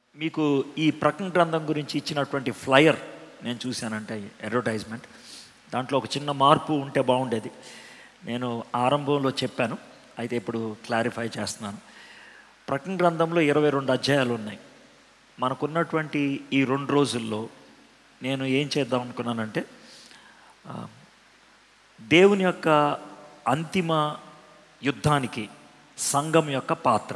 మీకు ఈ ప్రకటన గ్రంథం గురించి ఇచ్చినటువంటి ఫ్లయర్ నేను చూశానంటే అడ్వర్టైజ్మెంట్ దాంట్లో ఒక చిన్న మార్పు ఉంటే బాగుండేది నేను ఆరంభంలో చెప్పాను అయితే ఇప్పుడు క్లారిఫై చేస్తున్నాను ప్రకటన గ్రంథంలో ఇరవై రెండు అధ్యాయాలు ఉన్నాయి మనకున్నటువంటి ఈ రెండు రోజుల్లో నేను ఏం చేద్దాం అనుకున్నానంటే ఆ, దేవుని యొక్క అంతిమ యుద్ధానికి సంఘం యొక్క పాత్ర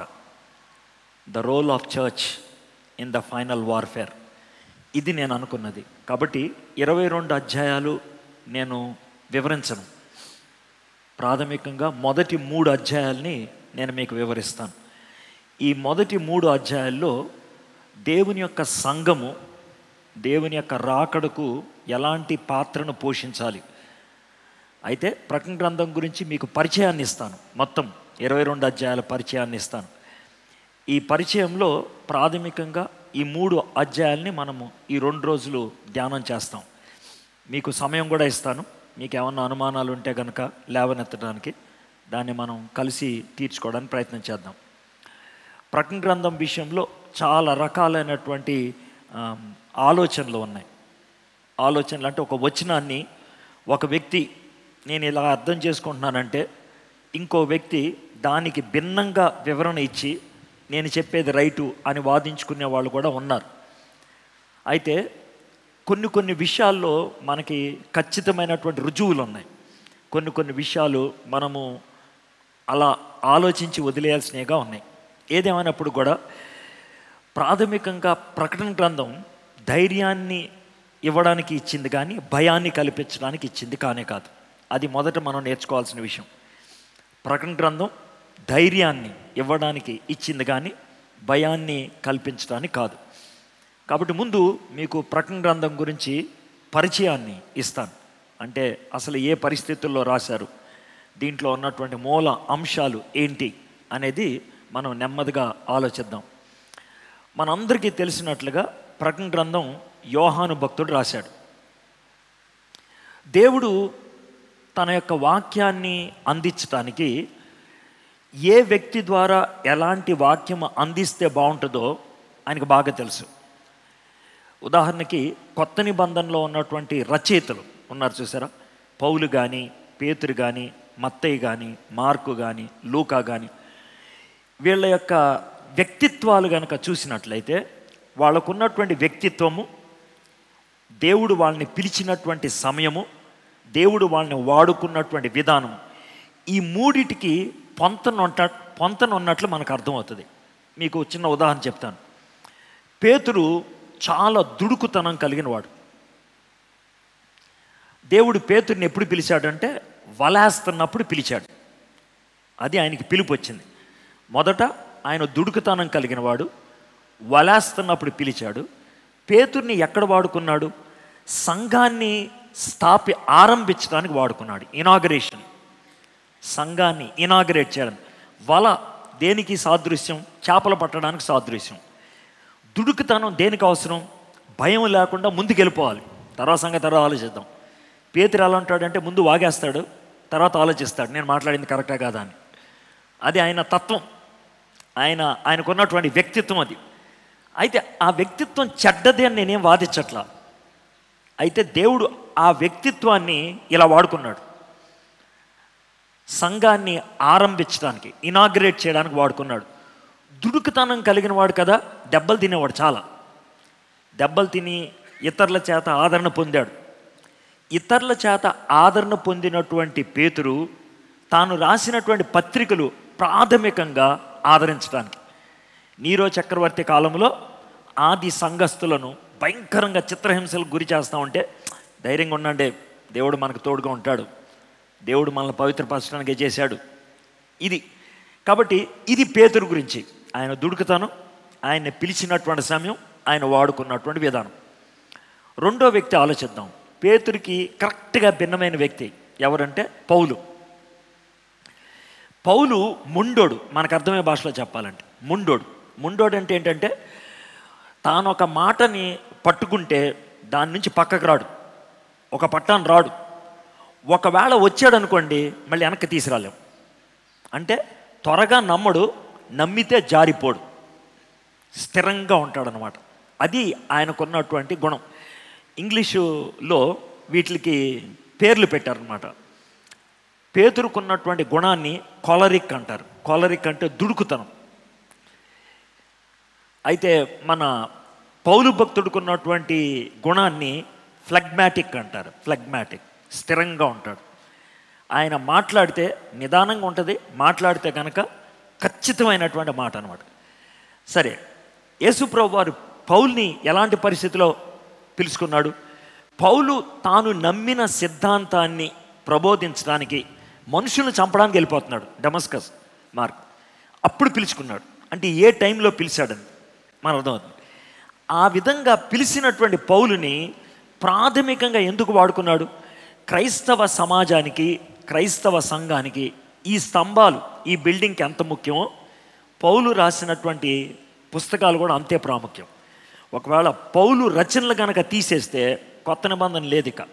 the role of church in the final warfare ఇది నేను అనుకున్నది కాబట్టి ఇరవై రెండు అధ్యాయాలు నేను వివరించను ప్రాథమికంగా మొదటి మూడు అధ్యాయాల్ని నేను మీకు వివరిస్తాను ఈ మొదటి మూడు అధ్యాయాల్లో దేవుని యొక్క సంఘము దేవుని యొక్క రాకడకు ఎలాంటి పాత్రను పోషించాలి అయితే ప్రకటన గ్రంథం గురించి మీకు పరిచయాన్ని ఇస్తాను మొత్తం ఇరవై రెండు అధ్యాయాల పరిచయాన్ని ఇస్తాను ఈ పరిచయంలో ప్రాథమికంగా ఈ మూడు అధ్యాయాల్ని మనము ఈ రెండు రోజులు ధ్యానం చేస్తాం మీకు సమయం కూడా ఇస్తాను మీకు ఏమన్నా అనుమానాలు ఉంటే కనుక లేవనెత్తడానికి దాన్ని మనం కలిసి తీర్చుకోవడానికి ప్రయత్నం చేద్దాం ప్రకటన గ్రంథం విషయంలో చాలా రకాలైనటువంటి ఆమ్, ఆలోచనలు ఉన్నాయి ఆలోచనలు అంటే ఒక వచనాన్ని ఒక వ్యక్తి నేను ఇలా అర్థం చేసుకుంటున్నానంటే ఇంకో వ్యక్తి దానికి భిన్నంగా వివరణ ఇచ్చి నేను చెప్పేది రైటు అని వాదించుకునే వాళ్ళు కూడా ఉన్నారు అయితే కొన్ని కొన్ని విషయాల్లో మనకి ఖచ్చితమైనటువంటి రుజువులు ఉన్నాయి కొన్ని కొన్ని విషయాలు మనము అలా ఆలోచించి వదిలేయాల్సినవిగా ఉన్నాయి ఏదేమైనప్పుడు కూడా ప్రాథమికంగా ప్రకటన గ్రంథం ధైర్యాన్ని ఇవ్వడానికి ఇచ్చింది కానీ భయాన్ని కల్పించడానికి ఇచ్చింది కానే కాదు అది మొదట మనం నేర్చుకోవాల్సిన విషయం ప్రకటన గ్రంథం ధైర్యాన్ని ఇవ్వడానికి ఇచ్చింది కానీ భయాన్ని కల్పించడానికి కాదు కాబట్టి ముందు మీకు ప్రకటన గ్రంథం గురించి పరిచయాన్ని ఇస్తాను అంటే అసలు ఏ పరిస్థితుల్లో రాశారు దీంట్లో ఉన్నటువంటి మూల అంశాలు ఏంటి అనేది మనం నెమ్మదిగా ఆలోచిద్దాం మనందరికీ తెలిసినట్లుగా ప్రకటన గ్రంథం యోహాను భక్తుడు రాశాడు దేవుడు తన యొక్క వాక్యాన్ని అందించటానికి ఏ వ్యక్తి ద్వారా ఎలాంటి వాక్యం అందిస్తే బాగుంటుందో ఆయనకు బాగా తెలుసు ఉదాహరణకి కొత్త నిబంధనలో ఉన్నటువంటి రచయితలు ఉన్నారు చూసారా పౌలు కానీ పేతురు కానీ మత్తయ్య కానీ మార్కు కానీ లూకా కానీ వీళ్ళ యొక్క వ్యక్తిత్వాలు కనుక చూసినట్లయితే వాళ్ళకున్నటువంటి వ్యక్తిత్వము దేవుడు వాళ్ళని పిలిచినటువంటి సమయము దేవుడు వాళ్ళని వాడుకున్నటువంటి విధానం ఈ మూడిటికి పొంతనుంట పొంతనున్నట్లు మనకు అర్థమవుతుంది మీకు చిన్న ఉదాహరణ చెప్తాను పేతురు చాలా దుడుకుతనం కలిగిన వాడు దేవుడు పేతుడిని ఎప్పుడు పిలిచాడంటే వలేస్తున్నప్పుడు పిలిచాడు అది ఆయనకి పిలుపు వచ్చింది మొదట ఆయన దుడుకుతనం కలిగిన వాడు వలేస్తున్నప్పుడు పిలిచాడు పేతుర్ని ఎక్కడ వాడుకున్నాడు సంఘాన్ని స్థాపి ఆరంభించడానికి వాడుకున్నాడు ఇనాగరేషన్ సంఘాన్ని ఇనాగరేట్ చేయడం వల దేనికి సాదృశ్యం చేపలు పట్టడానికి సాదృశ్యం దుడుకుతనం దేనికి అవసరం భయం లేకుండా ముందుకు వెళ్ళిపోవాలి తర్వాత సంగతి తర్వాత ఆలోచిద్దాం పేతురు ఎలా ఉంటాడంటే ముందు వాగేస్తాడు తర్వాత ఆలోచిస్తాడు నేను మాట్లాడింది కరెక్టా కాదా అని అది ఆయన తత్వం ఆయన ఆయనకున్నటువంటి వ్యక్తిత్వం అది అయితే ఆ వ్యక్తిత్వం చెడ్డది అని నేనేం వాదించట్లా అయితే దేవుడు ఆ వ్యక్తిత్వాన్ని ఇలా వాడుకున్నాడు సంఘాన్ని ఆరంభించడానికి ఇనాగ్రేట్ చేయడానికి వాడుకున్నాడు దుడుకుతనం కలిగిన వాడు కదా దెబ్బలు తినేవాడు చాలా దెబ్బలు తిని ఇతరుల చేత ఆదరణ పొందాడు ఇతరుల చేత ఆదరణ పొందినటువంటి పేతురు తాను రాసినటువంటి పత్రికలు ప్రాథమికంగా ఆదరించడానికి నీరో చక్రవర్తి కాలంలో ఆది సంఘస్థులను భయంకరంగా చిత్రహింసలకు గురి చేస్తూ ఉంటే ధైర్యంగా ఉండండి దేవుడు మనకు తోడుగా ఉంటాడు దేవుడు మనల్ని పవిత్రపరచడానికి చేశాడు ఇది కాబట్టి ఇది పేతురు గురించి ఆయన దుడుకుతాను ఆయన పిలిచినటువంటి సమయం ఆయన వాడుకున్నటువంటి విధానం రెండో వ్యక్తి ఆలోచిద్దాం పేతురికి కరెక్ట్గా భిన్నమైన వ్యక్తి ఎవరంటే పౌలు పౌలు ముండోడు మనకు అర్థమయ్యే భాషలో చెప్పాలంటే ముండోడు ముండోడు అంటే ఏంటంటే తాను ఒక మాటని పట్టుకుంటే దాని నుంచి పక్కకు రాడు ఒక పట్టాన్ని రాడు ఒకవేళ వచ్చాడు అనుకోండి మళ్ళీ వెనక్కి తీసుకురాలేం అంటే త్వరగా నమ్మడు నమ్మితే జారిపోడు స్థిరంగా ఉంటాడనమాట అది ఆయనకున్నటువంటి గుణం ఇంగ్లీషులో వీటికి పేర్లు పెట్టారనమాట పేతురుకున్నటువంటి గుణాన్ని కొలరిక్ అంటారు కొలరిక్ అంటే దుడుకుతనం అయితే మన పౌలు భక్తుడుకున్నటువంటి గుణాన్ని ఫ్లగ్మాటిక్ అంటారు ఫ్లగ్మాటిక్ స్థిరంగా ఉంటాడు ఆయన మాట్లాడితే నిదానంగా ఉంటుంది మాట్లాడితే కనుక ఖచ్చితమైనటువంటి మాట అనమాట సరే యేసుప్రభు వారు పౌల్ని ఎలాంటి పరిస్థితిలో పిలుచుకున్నాడు పౌలు తాను నమ్మిన సిద్ధాంతాన్ని ప్రబోధించడానికి మనుషులను చంపడానికి వెళ్ళిపోతున్నాడు డమస్కస్ మార్క్ అప్పుడు పిలుచుకున్నాడు అంటే ఏ టైంలో పిలిచాడని మన అర్థమవుతుంది ఆ విధంగా పిలిచినటువంటి పౌలుని ప్రాథమికంగా ఎందుకు వాడుకున్నాడు క్రైస్తవ సమాజానికి క్రైస్తవ సంఘానికి ఈ స్తంభాలు ఈ బిల్డింగ్కి ఎంత ముఖ్యమో పౌలు రాసినటువంటి పుస్తకాలు కూడా అంతే ప్రాముఖ్యం ఒకవేళ పౌలు రచనలు కనుక తీసేస్తే కొత్త నిబంధన లేదు ఇక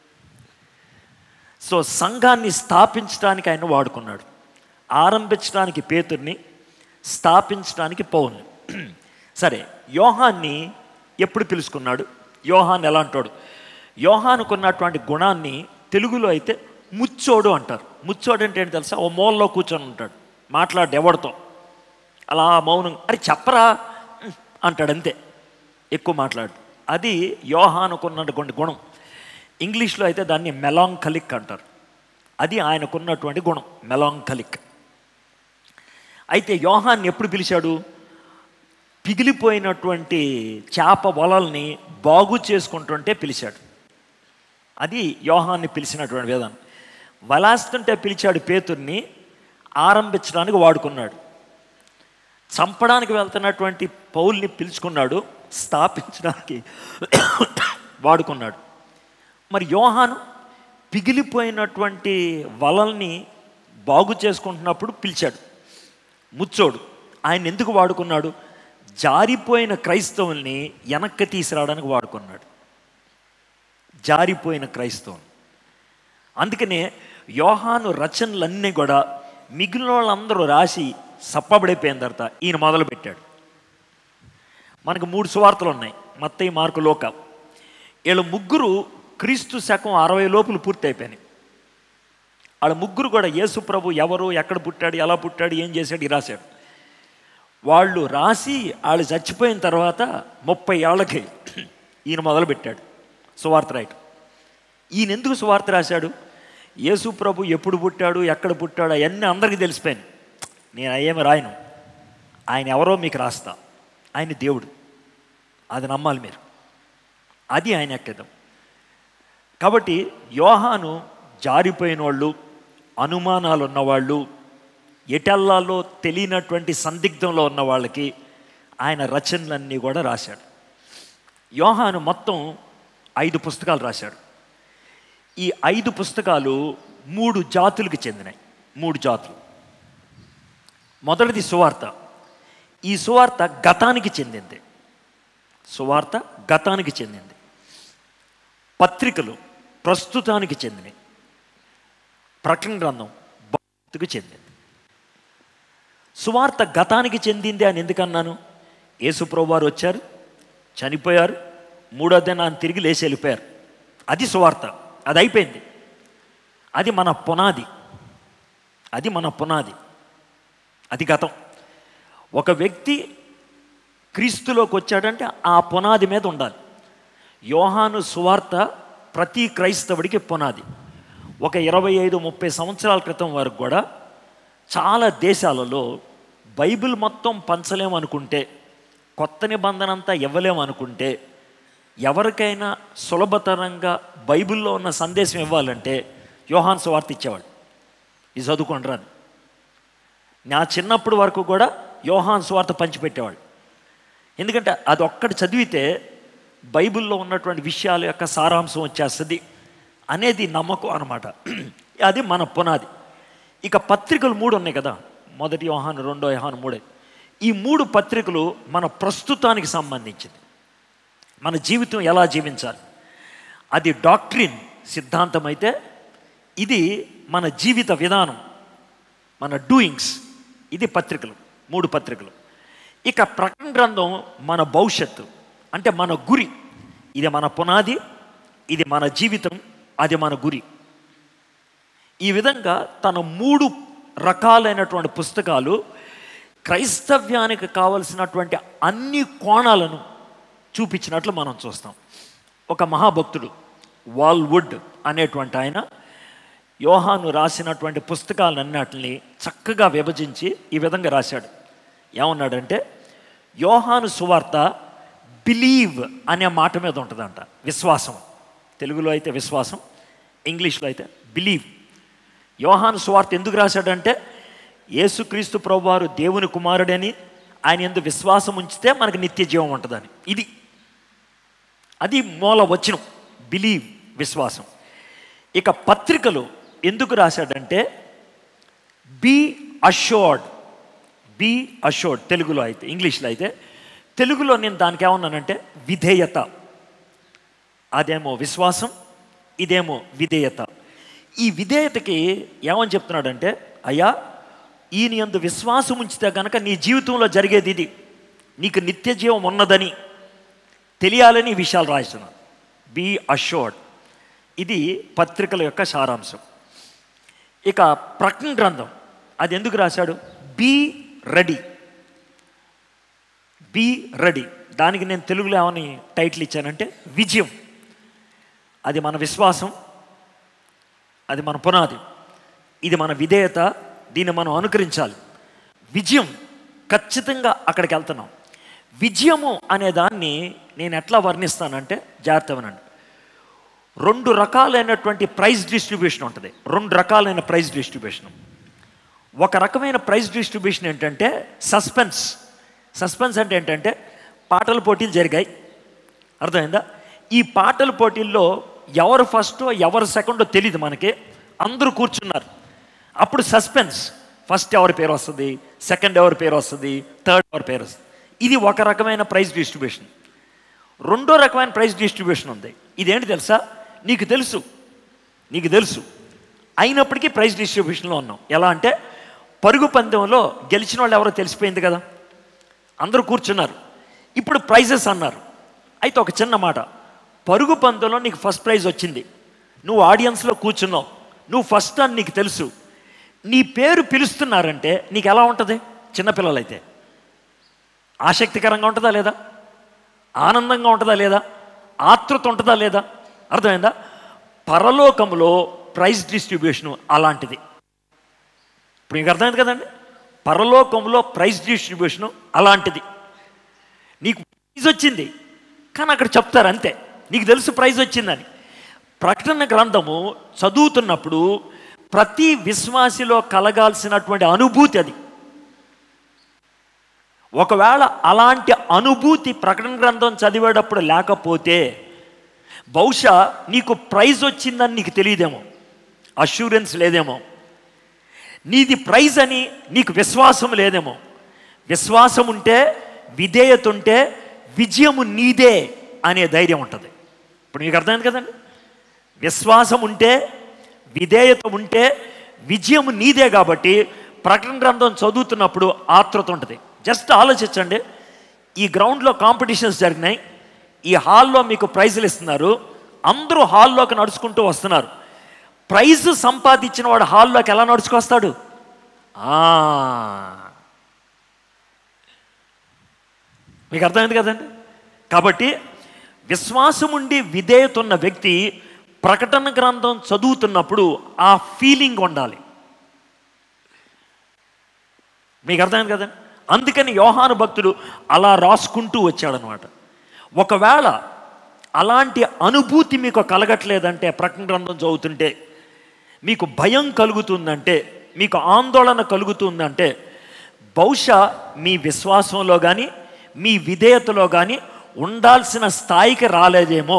సో సంఘాన్ని స్థాపించడానికి ఆయన వాడుకున్నాడు ఆరంభించడానికి పేతుర్ని స్థాపించడానికి పౌల్ని సరే యోహాన్ని ఎప్పుడు పిలుచుకున్నాడు యోహాన్ ఎలా అంటాడు యోహానుకున్నటువంటి గుణాన్ని తెలుగులో అయితే ముచ్చోడు అంటారు ముచ్చోడు అంటే ఏంటి తెలుసా ఓ మూలలో కూర్చొని ఉంటాడు మాట్లాడు ఎవరితో అలా మౌనం అరే చెప్పరా ఉమ్, అంటాడు అంతే ఎక్కువ మాట్లాడు అది యోహానుకున్నటువంటి గుణం ఇంగ్లీష్లో అయితే దాన్ని మెలాంకలిక్ అంటారు అది ఆయనకున్నటువంటి గుణం మెలాంకలిక్ అయితే యోహాన్ని ఎప్పుడు పిలిచాడు పిగిలిపోయినటువంటి చేప వలల్ని బాగు చేసుకుంటుంటే పిలిచాడు అది యోహాన్ని పిలిచినటువంటి విధానం వలాస్తుంటే పిలిచాడు పేతుర్ని ఆరంభించడానికి వాడుకున్నాడు చంపడానికి వెళ్తున్నటువంటి పౌల్ని పిలుచుకున్నాడు స్థాపించడానికి వాడుకున్నాడు మరి యోహాను పిగిలిపోయినటువంటి వలల్ని బాగు చేసుకుంటున్నప్పుడు పిలిచాడు ముచ్చోడు ఆయన ఎందుకు వాడుకున్నాడు జారిపోయిన క్రైస్తవుల్ని వెనక్కి తీసుకురావడానికి వాడుకున్నాడు జారిపోయిన క్రైస్తవుని అందుకనే యోహాను రచనలన్నీ కూడా మిగిలిన వాళ్ళందరూ రాసి సప్పబడిపోయిన తర్వాత ఈయన మొదలుపెట్టాడు మనకు మూడు సువార్తలు ఉన్నాయి మత్తయి మార్కు లోక వీళ్ళ ముగ్గురు క్రీస్తు శకం అరవై లోపులు పూర్తి అయిపోయినాయి వాళ్ళ ముగ్గురు కూడా యేసు ప్రభు ఎవరు ఎక్కడ పుట్టాడు ఎలా పుట్టాడు ఏం చేశాడు ఈ రాశాడు వాళ్ళు రాసి వాళ్ళు చచ్చిపోయిన తర్వాత ముప్పై ఏళ్ళకి ఈయన మొదలుపెట్టాడు సువార్త రాయటం ఈయన ఎందుకు సువార్త రాశాడు యేసు ప్రభు ఎప్పుడు పుట్టాడు ఎక్కడ పుట్టాడు అవన్నీ అందరికీ తెలిసిపోయాను నేను అయ్యేమి రాయను ఆయన ఎవరో మీకు రాస్తా ఆయన దేవుడు అది నమ్మాలి మీరు అది ఆయన ఎక్కేద్దాం కాబట్టి యోహాను జారిపోయిన వాళ్ళు అనుమానాలు ఉన్నవాళ్ళు ఎటల్లాలో తెలియనటువంటి సందిగ్ధంలో ఉన్న వాళ్ళకి ఆయన రచనలన్నీ కూడా రాశాడు యోహాను మొత్తం ఐదు పుస్తకాలు రాశాడు ఈ ఐదు పుస్తకాలు మూడు జాతులకు చెందినాయి మూడు జాతులు మొదటిది సువార్త ఈ సువార్త గతానికి చెందింది సువార్త గతానికి చెందింది పత్రికలు ప్రస్తుతానికి చెందినవి ప్రకటన గ్రంథం భక్తికి చెందింది సువార్త గతానికి చెందింది అని ఎందుకన్నాను యేసుప్రభు వారు వచ్చారు చనిపోయారు మూడో దినాన్ని తిరిగి లేచి వెళ్ళిపోయారు అది సువార్త అది అయిపోయింది అది మన పునాది అది మన పునాది అది గతం ఒక వ్యక్తి క్రీస్తులోకి వచ్చాడంటే ఆ పునాది మీద ఉండాలి యోహాను సువార్త ప్రతి క్రైస్తవుడికి పునాది ఒక ఇరవై ఐదు ముప్పై సంవత్సరాల క్రితం వరకు కూడా చాలా దేశాలలో బైబిల్ మొత్తం పంచలేమనుకుంటే కొత్త నిబంధన అంతా ఇవ్వలేమనుకుంటే ఎవరికైనా సులభతరంగా బైబిల్లో ఉన్న సందేశం ఇవ్వాలంటే యోహాన్ సువార్త ఇచ్చేవాడు ఇది చదువుకోండి రాని నా చిన్నప్పుడు వరకు కూడా యోహాన్ సువార్త పంచిపెట్టేవాడు ఎందుకంటే అది ఒక్కటి చదివితే బైబిల్లో ఉన్నటువంటి విషయాల యొక్క సారాంశం వచ్చేస్తుంది అనేది నమ్మకం అనమాట అది మన పునాది ఇక పత్రికలు మూడు ఉన్నాయి కదా మొదటి యోహాను రెండో యోహాను మూడే ఈ మూడు పత్రికలు మన ప్రస్తుతానికి సంబంధించింది మన జీవితం ఎలా జీవించాలి అది డాక్ట్రిన్ సిద్ధాంతం అయితే ఇది మన జీవిత విధానం మన డూయింగ్స్ ఇది పత్రికలు మూడు పత్రికలు ఇక ప్రకటన గ్రంథం మన భవిష్యత్తు అంటే మన గురి ఇది మన పునాది ఇది మన జీవితం అది మన గురి ఈ విధంగా తన మూడు రకాలైనటువంటి పుస్తకాలు క్రైస్తవ్యానికి కావలసినటువంటి అన్ని కోణాలను చూపించినట్లు మనం చూస్తాం ఒక మహాభక్తుడు వాల్వుడ్ అనేటువంటి ఆయన యోహాను రాసినటువంటి పుస్తకాలన్నిటిని చక్కగా విభజించి ఈ విధంగా రాశాడు ఏమన్నాడంటే యోహాను సువార్త బిలీవ్ అనే మాట మీద ఉంటుందంట విశ్వాసం తెలుగులో అయితే విశ్వాసం ఇంగ్లీష్లో అయితే బిలీవ్ యోహాను సువార్త ఎందుకు రాశాడంటే యేసుక్రీస్తు ప్రభువారు దేవుని కుమారుడని ఆయన ఎందు విశ్వాసం ఉంచితే మనకు నిత్య జీవం ఉంటుందని ఇది అది మూల వచనం బిలీవ్ విశ్వాసం ఇక పత్రికలు ఎందుకు రాశాడంటే బీ అష్యూర్డ్ బీ అష్యూర్డ్ తెలుగులో అయితే ఇంగ్లీష్లో అయితే తెలుగులో నేను దానికి ఏమన్నానంటే విధేయత అదేమో విశ్వాసం ఇదేమో విధేయత ఈ విధేయతకి ఏమని చెప్తున్నాడంటే అయ్యా ఈయన యందు విశ్వాసం ఉంచితే కనుక నీ జీవితంలో జరిగేది ఇది నీకు నిత్య జీవం ఉన్నదని తెలియాలని ఈ విషయాలు రాస్తున్నాను బీ అష్యూర్డ్ ఇది పత్రికల యొక్క సారాంశం ఇక ప్రకటన గ్రంథం అది ఎందుకు రాశాడు బీ రెడీ బీ రెడీ దానికి నేను తెలుగులో ఏమని టైటిల్ ఇచ్చానంటే విజయం అది మన విశ్వాసం అది మన పునాది ఇది మన విధేయత దీన్ని మనం అనుకరించాలి విజయం ఖచ్చితంగా అక్కడికి వెళ్తున్నాం విజయము అనే దాన్ని నేను ఎట్లా వర్ణిస్తానంటే జాగ్రత్త వినండి రెండు రకాలైనటువంటి ప్రైజ్ డిస్ట్రిబ్యూషన్ ఉంటుంది రెండు రకాలైన ప్రైజ్ డిస్ట్రిబ్యూషన్ ఒక రకమైన ప్రైజ్ డిస్ట్రిబ్యూషన్ ఏంటంటే సస్పెన్స్ సస్పెన్స్ అంటే ఏంటంటే పాటల పోటీలు జరిగాయి అర్థమైందా ఈ పాటల పోటీల్లో ఎవరు ఫస్టో ఎవరు సెకండో తెలియదు మనకి అందరూ కూర్చున్నారు అప్పుడు సస్పెన్స్ ఫస్ట్ ఎవరి పేరు వస్తుంది సెకండ్ ఎవరి పేరు వస్తుంది థర్డ్ ఎవరి పేరు వస్తుంది ఇది ఒక రకమైన ప్రైజ్ డిస్ట్రిబ్యూషన్ రెండో రకమైన ప్రైజ్ డిస్ట్రిబ్యూషన్ ఉంది ఇదేంటి తెలుసా నీకు తెలుసు నీకు తెలుసు అయినప్పటికీ ప్రైజ్ డిస్ట్రిబ్యూషన్లో ఉన్నాం ఎలా అంటే పరుగు పందెంలో గెలిచిన వాళ్ళు ఎవరో తెలిసిపోయింది కదా అందరూ కూర్చున్నారు ఇప్పుడు ప్రైజెస్ అన్నారు అయితే ఒక చిన్న మాట పరుగు పందెంలో నీకు ఫస్ట్ ప్రైజ్ వచ్చింది నువ్వు ఆడియన్స్లో కూర్చున్నావు నువ్వు ఫస్ట్ అని నీకు తెలుసు నీ పేరు పిలుస్తున్నారంటే నీకు ఎలా ఉంటుంది చిన్నపిల్లలైతే ఆసక్తికరంగా ఉంటుందా లేదా ఆనందంగా ఉంటుందా లేదా ఆతృత ఉంటుందా లేదా అర్థమైందా పరలోకంలో ప్రైజ్ డిస్ట్రిబ్యూషన్ అలాంటిది ఇప్పుడు మీకు అర్థమైంది కదండి పరలోకంలో ప్రైజ్ డిస్ట్రిబ్యూషన్ అలాంటిది నీకు ప్రైజ్ వచ్చింది కానీ అక్కడ చెప్తారు అంతే నీకు తెలుసు ప్రైజ్ వచ్చిందని ప్రకటన గ్రంథము చదువుతున్నప్పుడు ప్రతి విశ్వాసిలో కలగాల్సినటువంటి అనుభూతి అది ఒకవేళ అలాంటి అనుభూతి ప్రకటన గ్రంథం చదివేటప్పుడు లేకపోతే బహుశా నీకు ప్రైజ్ వచ్చిందని నీకు తెలియదేమో అష్యూరెన్స్ లేదేమో నీది ప్రైజ్ అని నీకు విశ్వాసం లేదేమో విశ్వాసం ఉంటే విధేయత ఉంటే విజయము నీదే అనే ధైర్యం ఉంటుంది ఇప్పుడు మీకు అర్థమైంది కదండి విశ్వాసం ఉంటే విధేయత ఉంటే విజయము నీదే కాబట్టి ప్రకటన గ్రంథం చదువుతున్నప్పుడు ఆతృత ఉంటుంది జస్ట్ ఆలోచించండి ఈ గ్రౌండ్లో కాంపిటీషన్స్ జరిగినాయి ఈ హాల్లో మీకు ప్రైజులు ఇస్తున్నారు అందరూ హాల్లోకి నడుచుకుంటూ వస్తున్నారు ప్రైజ్ సంపాదించిన వాడు హాల్లోకి ఎలా నడుచుకొస్తాడు ఆ. మీకు అర్థమైంది కదండి కాబట్టి విశ్వాసం ఉండి విధేయత ఉన్న వ్యక్తి ప్రకటన గ్రంథం చదువుతున్నప్పుడు ఆ ఫీలింగ్ ఉండాలి మీకు అర్థమైంది కదండి అందుకని యోహాను భక్తుడు అలా రాసుకుంటూ వచ్చాడనమాట ఒకవేళ అలాంటి అనుభూతి మీకు కలగట్లేదంటే ప్రకటన గ్రంథం చదువుతుంటే మీకు భయం కలుగుతుందంటే మీకు ఆందోళన కలుగుతుందంటే బహుశా మీ విశ్వాసంలో కానీ మీ విధేయతలో కానీ ఉండాల్సిన స్థాయికి రాలేదేమో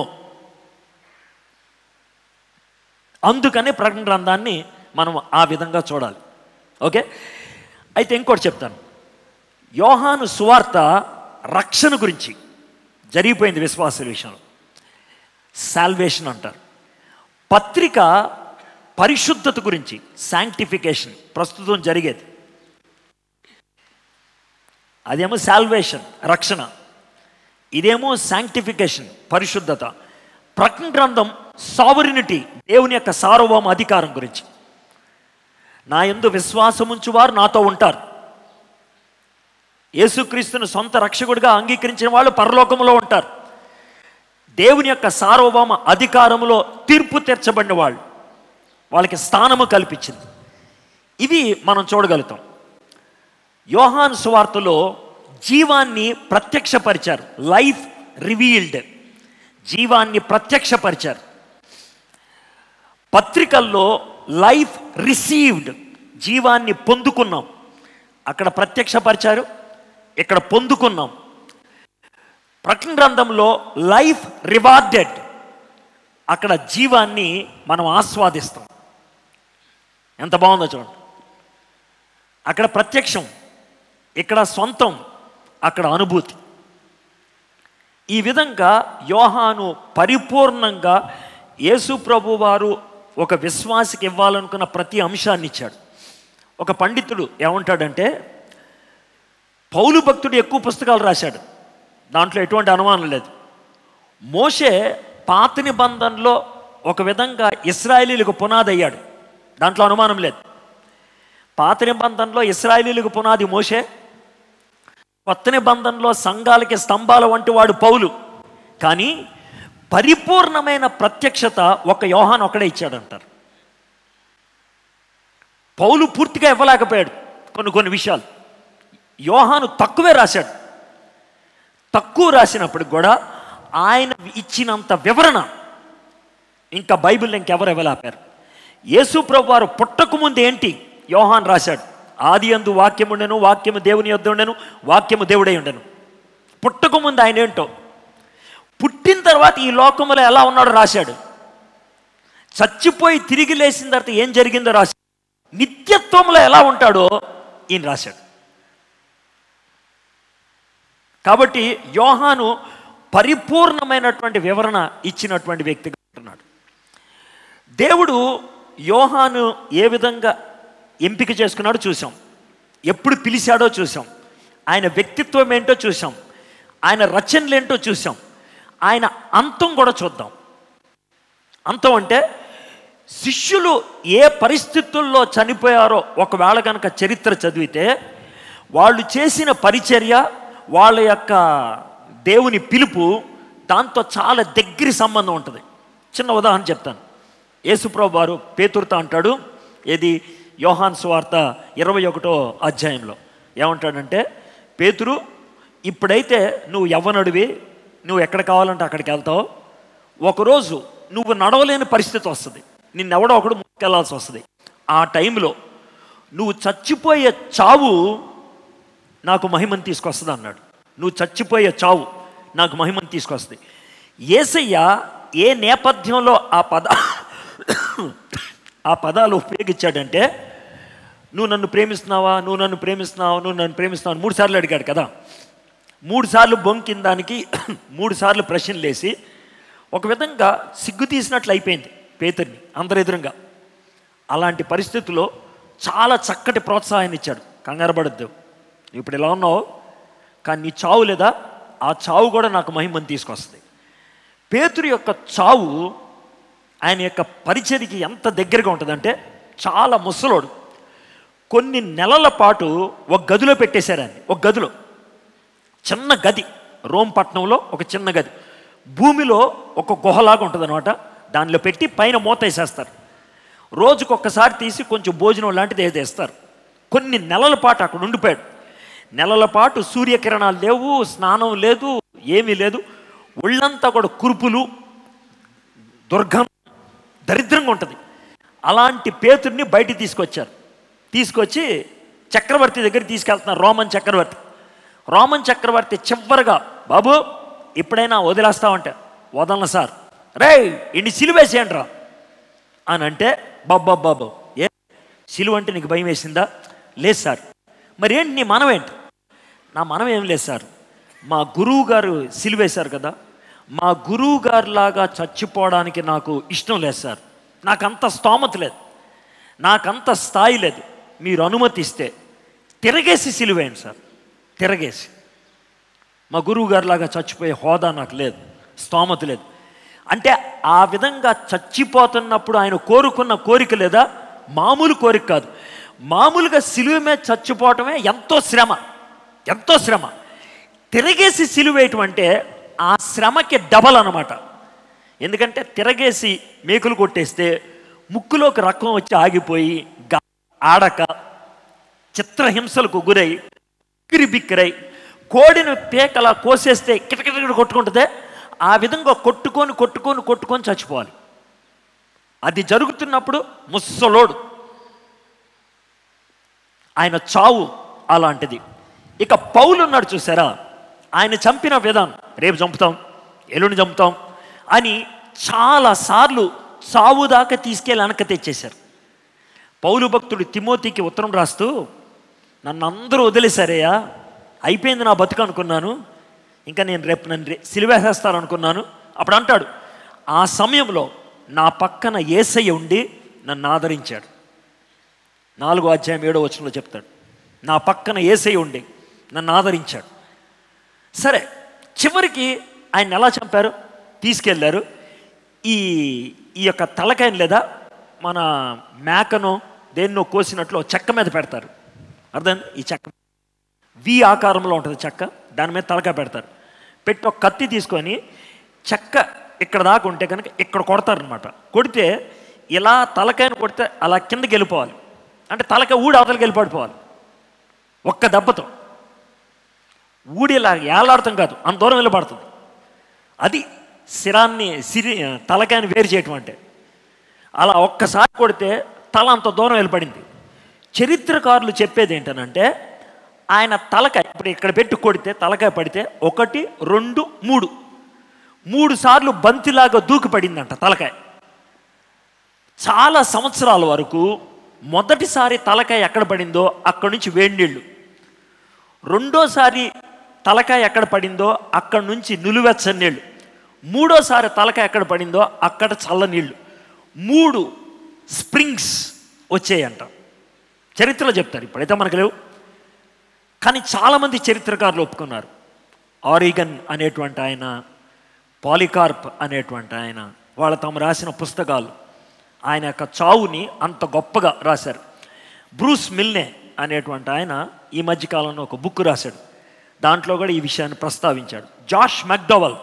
అందుకని ప్రకటన గ్రంథాన్ని మనం ఆ విధంగా చూడాలి ఓకే అయితే ఇంకోటి చెప్తాను యోహాను సువార్త రక్షణ గురించి జరిగిపోయింది విశ్వాసుల విషయంలో సాల్వేషన్ అంటారు పత్రిక పరిశుద్ధత గురించి శాంక్టిఫికేషన్ ప్రస్తుతం జరిగేది అదేమో సాల్వేషన్ రక్షణ ఇదేమో శాంక్టిఫికేషన్ పరిశుద్ధత ప్రకటన గ్రంథం సావరినిటీ దేవుని యొక్క సార్వభౌమ అధికారం గురించి నా ఎందు విశ్వాసముంచువారు నాతో ఉంటారు యేసుక్రీస్తును సొంత రక్షకుడిగా అంగీకరించిన వాళ్ళు పరలోకంలో ఉంటారు దేవుని యొక్క సార్వభౌమ అధికారంలో తీర్పు తీర్చబడిన వాళ్ళు వాళ్ళకి స్థానము కల్పించింది ఇవి మనం చూడగలుగుతాం యోహాన్ సువార్తలో జీవాన్ని ప్రత్యక్షపరిచారు లైఫ్ రివీల్డ్ జీవాన్ని ప్రత్యక్షపరిచారు పత్రికల్లో లైఫ్ రిసీవ్డ్ జీవాన్ని పొందుకున్నాం అక్కడ ప్రత్యక్షపరిచారు ఇక్కడ పొందుకున్నాం ప్రకటన గ్రంథంలో లైఫ్ రివార్డెడ్ అక్కడ జీవాన్ని మనం ఆస్వాదిస్తాం ఎంత బాగుందో చూడండి అక్కడ ప్రత్యక్షం ఇక్కడ సొంతం అక్కడ అనుభూతి ఈ విధంగా యోహాను పరిపూర్ణంగా యేసు ప్రభు వారు ఒక విశ్వాసికి ఇవ్వాలనుకున్న ప్రతి అంశాన్ని ఇచ్చాడు ఒక పండితుడు ఏమంటాడంటే పౌలు భక్తుడు ఎక్కువ పుస్తకాలు రాశాడు దాంట్లో ఎటువంటి అనుమానం లేదు మోషే పాత నిబంధనలో ఒక విధంగా ఇస్రాయేలీలకు పునాది అయ్యాడు దాంట్లో అనుమానం లేదు పాత నిబంధనలో ఇస్రాయేలీలకు పునాది మోషే కొత్త నిబంధనలో సంఘాలకి స్తంభాల వంటి వాడు పౌలు కానీ పరిపూర్ణమైన ప్రత్యక్షత ఒక యోహాన్ ఒకడే ఇచ్చాడంటారు పౌలు పూర్తిగా ఇవ్వలేకపోయాడు కొన్ని కొన్ని విషయాలు యోహాను తక్కువే రాశాడు తక్కువ రాసినప్పుడు కూడా ఆయన ఇచ్చినంత వివరణ ఇంకా బైబిల్ ఇంకెవరు ఇవ్వలేపారు యేసు ప్రభు వారు పుట్టక ముందు ఏంటి యోహాన్ రాశాడు ఆది అందు వాక్యము ఉండెను వాక్యము దేవుని యొద్ద ఉండెను వాక్యము దేవుడై ఉండెను పుట్టక ముందు ఆయన ఏంటో పుట్టిన తర్వాత ఈ లోకములో ఎలా ఉన్నాడో రాశాడు చచ్చిపోయి తిరిగి లేచిన తర్వాత ఏం జరిగిందో రాశాడు నిత్యత్వంలో ఎలా ఉంటాడో ఈయన రాశాడు కాబట్టి యోహాను పరిపూర్ణమైనటువంటి వివరణ ఇచ్చినటువంటి వ్యక్తిగా ఉంటున్నాడు దేవుడు యోహాను ఏ విధంగా ఎంపిక చేసుకున్నాడో చూసాం ఎప్పుడు పిలిచాడో చూసాం ఆయన వ్యక్తిత్వం ఏంటో చూసాం ఆయన రచనలు ఏంటో చూసాం ఆయన అంతం కూడా చూద్దాం అంతం అంటే శిష్యులు ఏ పరిస్థితుల్లో చనిపోయారో ఒకవేళ కనుక చరిత్ర చదివితే వాళ్ళు చేసిన పరిచర్య వాళ్ళ యొక్క దేవుని పిలుపు దాంతో చాలా దగ్గరి సంబంధం ఉంటుంది చిన్న ఉదాహరణ చెప్తాను యేసుప్రభు వారు పేతురుతో అంటాడు ఏది యోహాన్ సువార్త ఇరవై ఒకటో అధ్యాయంలో ఏమంటాడంటే పేతురు ఇప్పుడైతే నువ్వు యవ్వనడివి నువ్వు ఎక్కడ కావాలంటే అక్కడికి వెళ్తావు ఒకరోజు నువ్వు నడవలేని పరిస్థితి వస్తుంది నిన్నెవడో ఒకడు ముందుకెళ్లాల్సి వస్తుంది ఆ టైంలో నువ్వు చచ్చిపోయే చావు నాకు మహిమను తీసుకొస్తుంది అన్నాడు నువ్వు చచ్చిపోయే చావు నాకు మహిమను తీసుకొస్తుంది ఏసయ్య ఏ నేపథ్యంలో ఆ పద ఆ పదాలు ఉపయోగించాడంటే నువ్వు నన్ను ప్రేమిస్తున్నావా నువ్వు నన్ను ప్రేమిస్తున్నావా నువ్వు నన్ను ప్రేమిస్తున్నావు మూడు సార్లు అడిగాడు కదా మూడు సార్లు బొంకిన దానికి మూడు సార్లు ప్రశ్నలు వేసి ఒక విధంగా సిగ్గు తీసినట్లు అయిపోయింది పేతుర్ని అందరి ఎదురుగా అలాంటి పరిస్థితుల్లో చాలా చక్కటి ప్రోత్సాహాన్ని ఇచ్చాడు కంగారు పడద్దు ఇప్పుడు ఇలా ఉన్నావు కానీ నీ చావు లేదా ఆ చావు కూడా నాకు మహిమని తీసుకొస్తుంది పేతురు యొక్క చావు ఆయన యొక్క పరిచర్కి ఎంత దగ్గరగా ఉంటుందంటే చాలా ముసలోడు కొన్ని నెలల పాటు ఒక గదిలో పెట్టేశారు ఆయన ఒక గదిలో చిన్న గది రోమ్ పట్టణంలో ఒక చిన్న గది భూమిలో ఒక గుహలాగా ఉంటుంది అనమాట దానిలో పెట్టి పైన మూత వేసేస్తారు రోజుకు ఒక్కసారి తీసి కొంచెం భోజనం లాంటిది ఏదో వేస్తారు కొన్ని నెలల పాటు అక్కడ ఉండిపోయాడు నెలల పాటు సూర్యకిరణాలు లేవు స్నానం లేదు ఏమీ లేదు ఒళ్ళంతా కూడా కురుపులు దుర్గం దరిద్రంగా ఉంటుంది అలాంటి పేతుడిని బయటికి తీసుకొచ్చారు తీసుకొచ్చి చక్రవర్తి దగ్గర తీసుకెళ్తున్నారు రోమన్ చక్రవర్తి రోమన్ చక్రవర్తి చివరిగా బాబు ఎప్పుడైనా వదిలేస్తావంటే వదలను సార్ రే ఇన్ని సిలువేసేయండి రా అని అంటే బాబాబాబు ఏ సిలువ అంటే నీకు భయం వేసిందా లేదు సార్ మరి ఏంటి నీ మనం ఏంటి నా మనం ఏం లేదు సార్ మా గురువు గారు సిలువేశారు కదా మా గురువు గారు లాగా చచ్చిపోవడానికి నాకు ఇష్టం లేదు సార్ నాకంత స్తోమత లేదు నాకంత స్థాయి లేదు మీరు అనుమతిస్తే తిరగేసి సిలువేయండి సార్ తిరగేసి మా గురువు గారిలాగా చచ్చిపోయే హోదా నాకు లేదు స్తోమత లేదు అంటే ఆ విధంగా చచ్చిపోతున్నప్పుడు ఆయన కోరుకున్న కోరిక లేదా మామూలు కోరిక కాదు మామూలుగా సిలువ మీద చచ్చిపోవటమే ఎంతో శ్రమ ఎంతో శ్రమ తిరగేసి సిలువేయటం అంటే ఆ శ్రమకి డబల్ అన్నమాట ఎందుకంటే తిరగేసి మేకులు కొట్టేస్తే ముక్కులోకి రక్తం వచ్చి ఆగిపోయి గా- ఆడక చిత్రహింసలకు గురై బిక్కిరి బిక్కిరై కోడిని పేకలా కోసేస్తే కిటకిట కొట్టుకుంటుందే ఆ విధంగా కొట్టుకొని కొట్టుకొని కొట్టుకొని చచ్చిపోవాలి అది జరుగుతున్నప్పుడు ముస్సలోడు ఆయన చావు అలాంటిది ఇక పౌలు ఉన్నాడు చూసారా ఆయన చంపిన విధానం రేపు చంపుతాం ఎల్లుండి చంపుతాం అని చాలాసార్లు చావు దాకా తీసుకెళ్ళి వెనక తెచ్చేశారు పౌలు భక్తుడు తిమోతికి ఉత్తరం రాస్తూ నన్ను అందరూ వదిలేశారయ్యా అయిపోయింది నా బతుకు అనుకున్నాను ఇంకా నేను రేపు నన్ను రే- సిలివేసేస్తాను అనుకున్నాను అప్పుడు అంటాడు ఆ సమయంలో నా పక్కన ఏసయ్య ఉండి నన్ను ఆదరించాడు నాలుగో అధ్యాయం ఏడో వచనంలో చెప్తాడు నా పక్కన ఏసయ్య ఉండి నన్ను ఆదరించాడు సరే చివరికి ఆయన ఎలా చంపారు తీసుకెళ్ళారు ఈ ఈ యొక్క తలకాయని లేదా మన మేకను దేన్నో కోసినట్లు ఓ చెక్క మీద పెడతారు అర్థం ఈ చెక్క వి ఆకారంలో ఉంటుంది చెక్క దాని మీద తలకాయ పెడతారు పెట్టి ఒక కత్తి తీసుకొని చెక్క ఇక్కడ దాకా ఉంటే కనుక ఇక్కడ కొడతారనమాట కొడితే ఇలా తలకాయను కొడితే అలా కిందకి వెళ్ళిపోవాలి అంటే తలకాయ ఊడి అవతలకి వెళ్ళిపడిపోవాలి ఒక్క దెబ్బతో ఊడి ఇలా ఏలాడతాం కాదు అంత దూరం వెళ్ళబడుతుంది అది శిరాన్ని సిరి తలకాయని వేరు చేయటం అంటే అలా ఒక్కసారి కొడితే తల అంత దూరం వెళ్ళిపడింది చరిత్రకారులు చెప్పేది ఏంటనంటే ఆయన తలకాయ ఇప్పుడు ఇక్కడ పెట్టి కొడితే తలకాయ పడితే ఒకటి రెండు మూడు మూడు సార్లు బంతిలాగా దూకి పడిందంట తలకాయ చాలా సంవత్సరాల వరకు మొదటిసారి తలకాయ ఎక్కడ పడిందో అక్కడి నుంచి వేడి నీళ్ళు రెండోసారి తలకాయ ఎక్కడ పడిందో అక్కడ నుంచి నులివెచ్చని నీళ్ళు మూడోసారి తలకాయ ఎక్కడ పడిందో అక్కడ చల్ల నీళ్ళు మూడు స్ప్రింగ్స్ వచ్చాయంట చరిత్రలో చెప్తారు ఇప్పుడైతే మనకు లేవు కానీ చాలామంది చరిత్రకారులు ఒప్పుకున్నారు ఆరిగన్ అనేటువంటి ఆయన పాలికార్ప్ అనేటువంటి ఆయన వాళ్ళ తాము రాసిన పుస్తకాలు ఆయన యొక్క చావుని అంత గొప్పగా రాశారు బ్రూస్ మిల్నే అనేటువంటి ఆయన ఈ మధ్యకాలంలో ఒక బుక్ రాశాడు దాంట్లో కూడా ఈ విషయాన్ని ప్రస్తావించాడు జాష్ మెక్డోవల్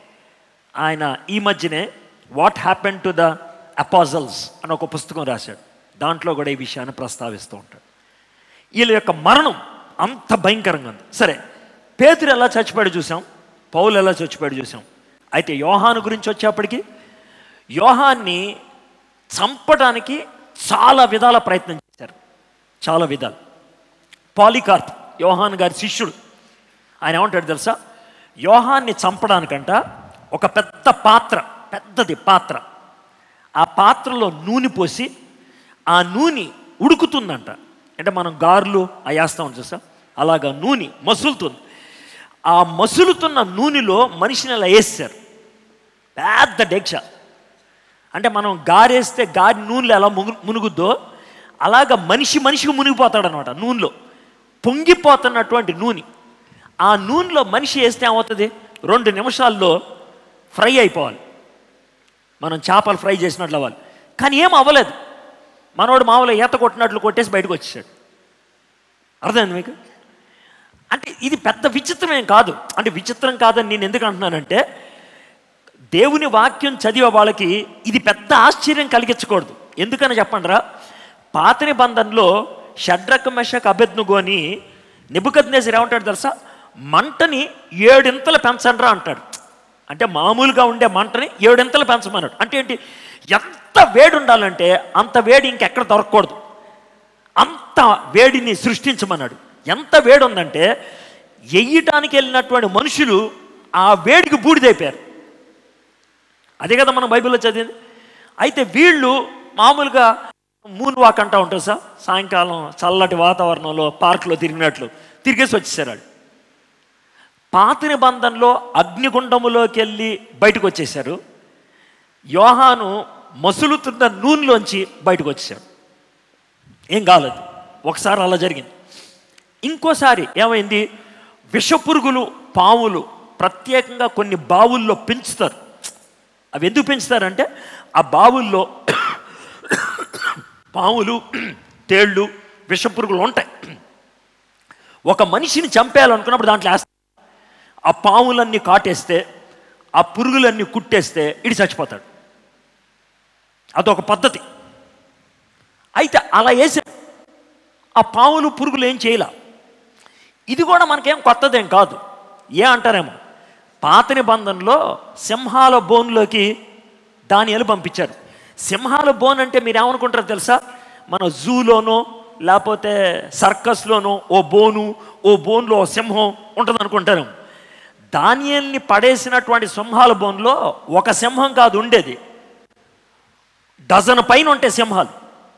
ఆయన ఈ మధ్యనే what happen to the apostles అని ఒక పుస్తకం రాశాడు దాంట్లో కూడా ఈ విషయాన్ని ప్రస్తావిస్తూ ఉంటాడు వీళ్ళ యొక్క మరణం అంత భయంకరంగా ఉంది సరే పేతురు ఎలా చచ్చిపోయాడు చూసాం పౌలు ఎలా చచ్చిపోయాడు చూసాం అయితే యోహాను గురించి వచ్చేప్పటికి యోహాన్ని చంపడానికి చాలా విధాల ప్రయత్నం చేశారు చాలా విధాలు పాలికార్ప్ యోహాన్ గారి శిష్యుడు ఆయన ఏమంటాడు తెలుసా యోహాన్ని చంపడానికంట ఒక పెద్ద పాత్ర పెద్దది పాత్ర ఆ పాత్రలో నూనె పోసి ఆ నూనె ఉడుకుతుందంట అంటే మనం గారెలు అవి వేస్తాం చూసా అలాగా నూనె మసులుతుంది ఆ మసులుతున్న నూనెలో మనిషిని అలా వేస్తారు పెద్ద డెక్ష అంటే మనం గారేస్తే గారి నూనెలో ఎలా మును మునుగుద్దో అలాగ మనిషి మనిషికి మునిగిపోతాడు అనమాట నూనెలో పొంగిపోతున్నటువంటి నూనె ఆ నూనెలో మనిషి వేస్తే ఏమవుతుంది రెండు నిమిషాల్లో ఫ్రై అయిపోవాలి మనం చేపలు ఫ్రై చేసినట్లు అవ్వాలి కానీ ఏం అవ్వలేదు మనోడు మామూలుగా ఈత కొట్టినట్లు కొట్టేసి బయటకు వచ్చేసాడు అర్థమైంది మీకు అంటే ఇది పెద్ద విచిత్రమేం కాదు అంటే విచిత్రం కాదని నేను ఎందుకు అంటున్నానంటే దేవుని వాక్యం చదివే వాళ్ళకి ఇది పెద్ద ఆశ్చర్యం కలిగించకూడదు ఎందుకని చెప్పండిరా పాత నిబంధనలో షడ్రక్ మెషక్ అభెజ్ఞుగోని నిబుకద్నేసర్ ఏమంటాడు తెలుసా మంటని ఏడింతలు పెంచండ్రా అంటాడు అంటే మామూలుగా ఉండే మంటని ఏడింతలు పెంచమన్నాడు అంటే ఏంటి ఎంత వేడి ఉండాలంటే అంత వేడి ఇంకెక్కడ దొరకకూడదు అంత వేడిని సృష్టించమన్నాడు ఎంత వేడి ఉందంటే ఎయ్యటానికి వెళ్ళినటువంటి మనుషులు ఆ వేడికి బూడిదైపోయారు అదే కదా మనం బైబిల్లో చదివింది అయితే వీళ్ళు మామూలుగా మూన్ వాక్ అంటూ ఉంటారు సార్ సాయంకాలం చల్లటి వాతావరణంలో పార్కులో తిరిగినట్లు తిరిగేసి వచ్చేసారు వాళ్ళు పాత నిబంధనలో అగ్నిగుండములోకి వెళ్ళి బయటకు వచ్చేసారు యోహాను మసులుతున్న నూనెలోంచి బయటకు వచ్చేసాడు ఏం కాలేదు ఒకసారి అలా జరిగింది ఇంకోసారి ఏమైంది విషపురుగులు పాములు ప్రత్యేకంగా కొన్ని బావుల్లో పెంచుతారు అవి ఎందుకు పెంచుతారంటే ఆ బావుల్లో పాములు తేళ్ళు విషపురుగులు ఉంటాయి ఒక మనిషిని చంపేయాలనుకున్నప్పుడు దాంట్లో వేస్తారు ఆ పాములన్నీ కాటేస్తే ఆ పురుగులన్నీ కుట్టేస్తే ఇడి చచ్చిపోతాడు అదొక పద్ధతి అయితే అలా వేసే ఆ పాములు పురుగులు ఏం చేయలే ఇది కూడా మనకేం కొత్తదేం కాదు ఏ అంటారేమో పాత నిబంధనలో సింహాల బోన్లోకి దానియాలు పంపించారు సింహాల బోన్ అంటే మీరు ఏమనుకుంటారో తెలుసా మన జూలోనో లేకపోతే సర్కస్లోనో ఓ బోను ఓ బోన్లో ఓ సింహం ఉంటుంది అనుకుంటారు దానియల్ని పడేసినటువంటి సింహాల బోన్లో ఒక సింహం కాదు ఉండేది డజన్ పైన ఉంటాయి సింహాలు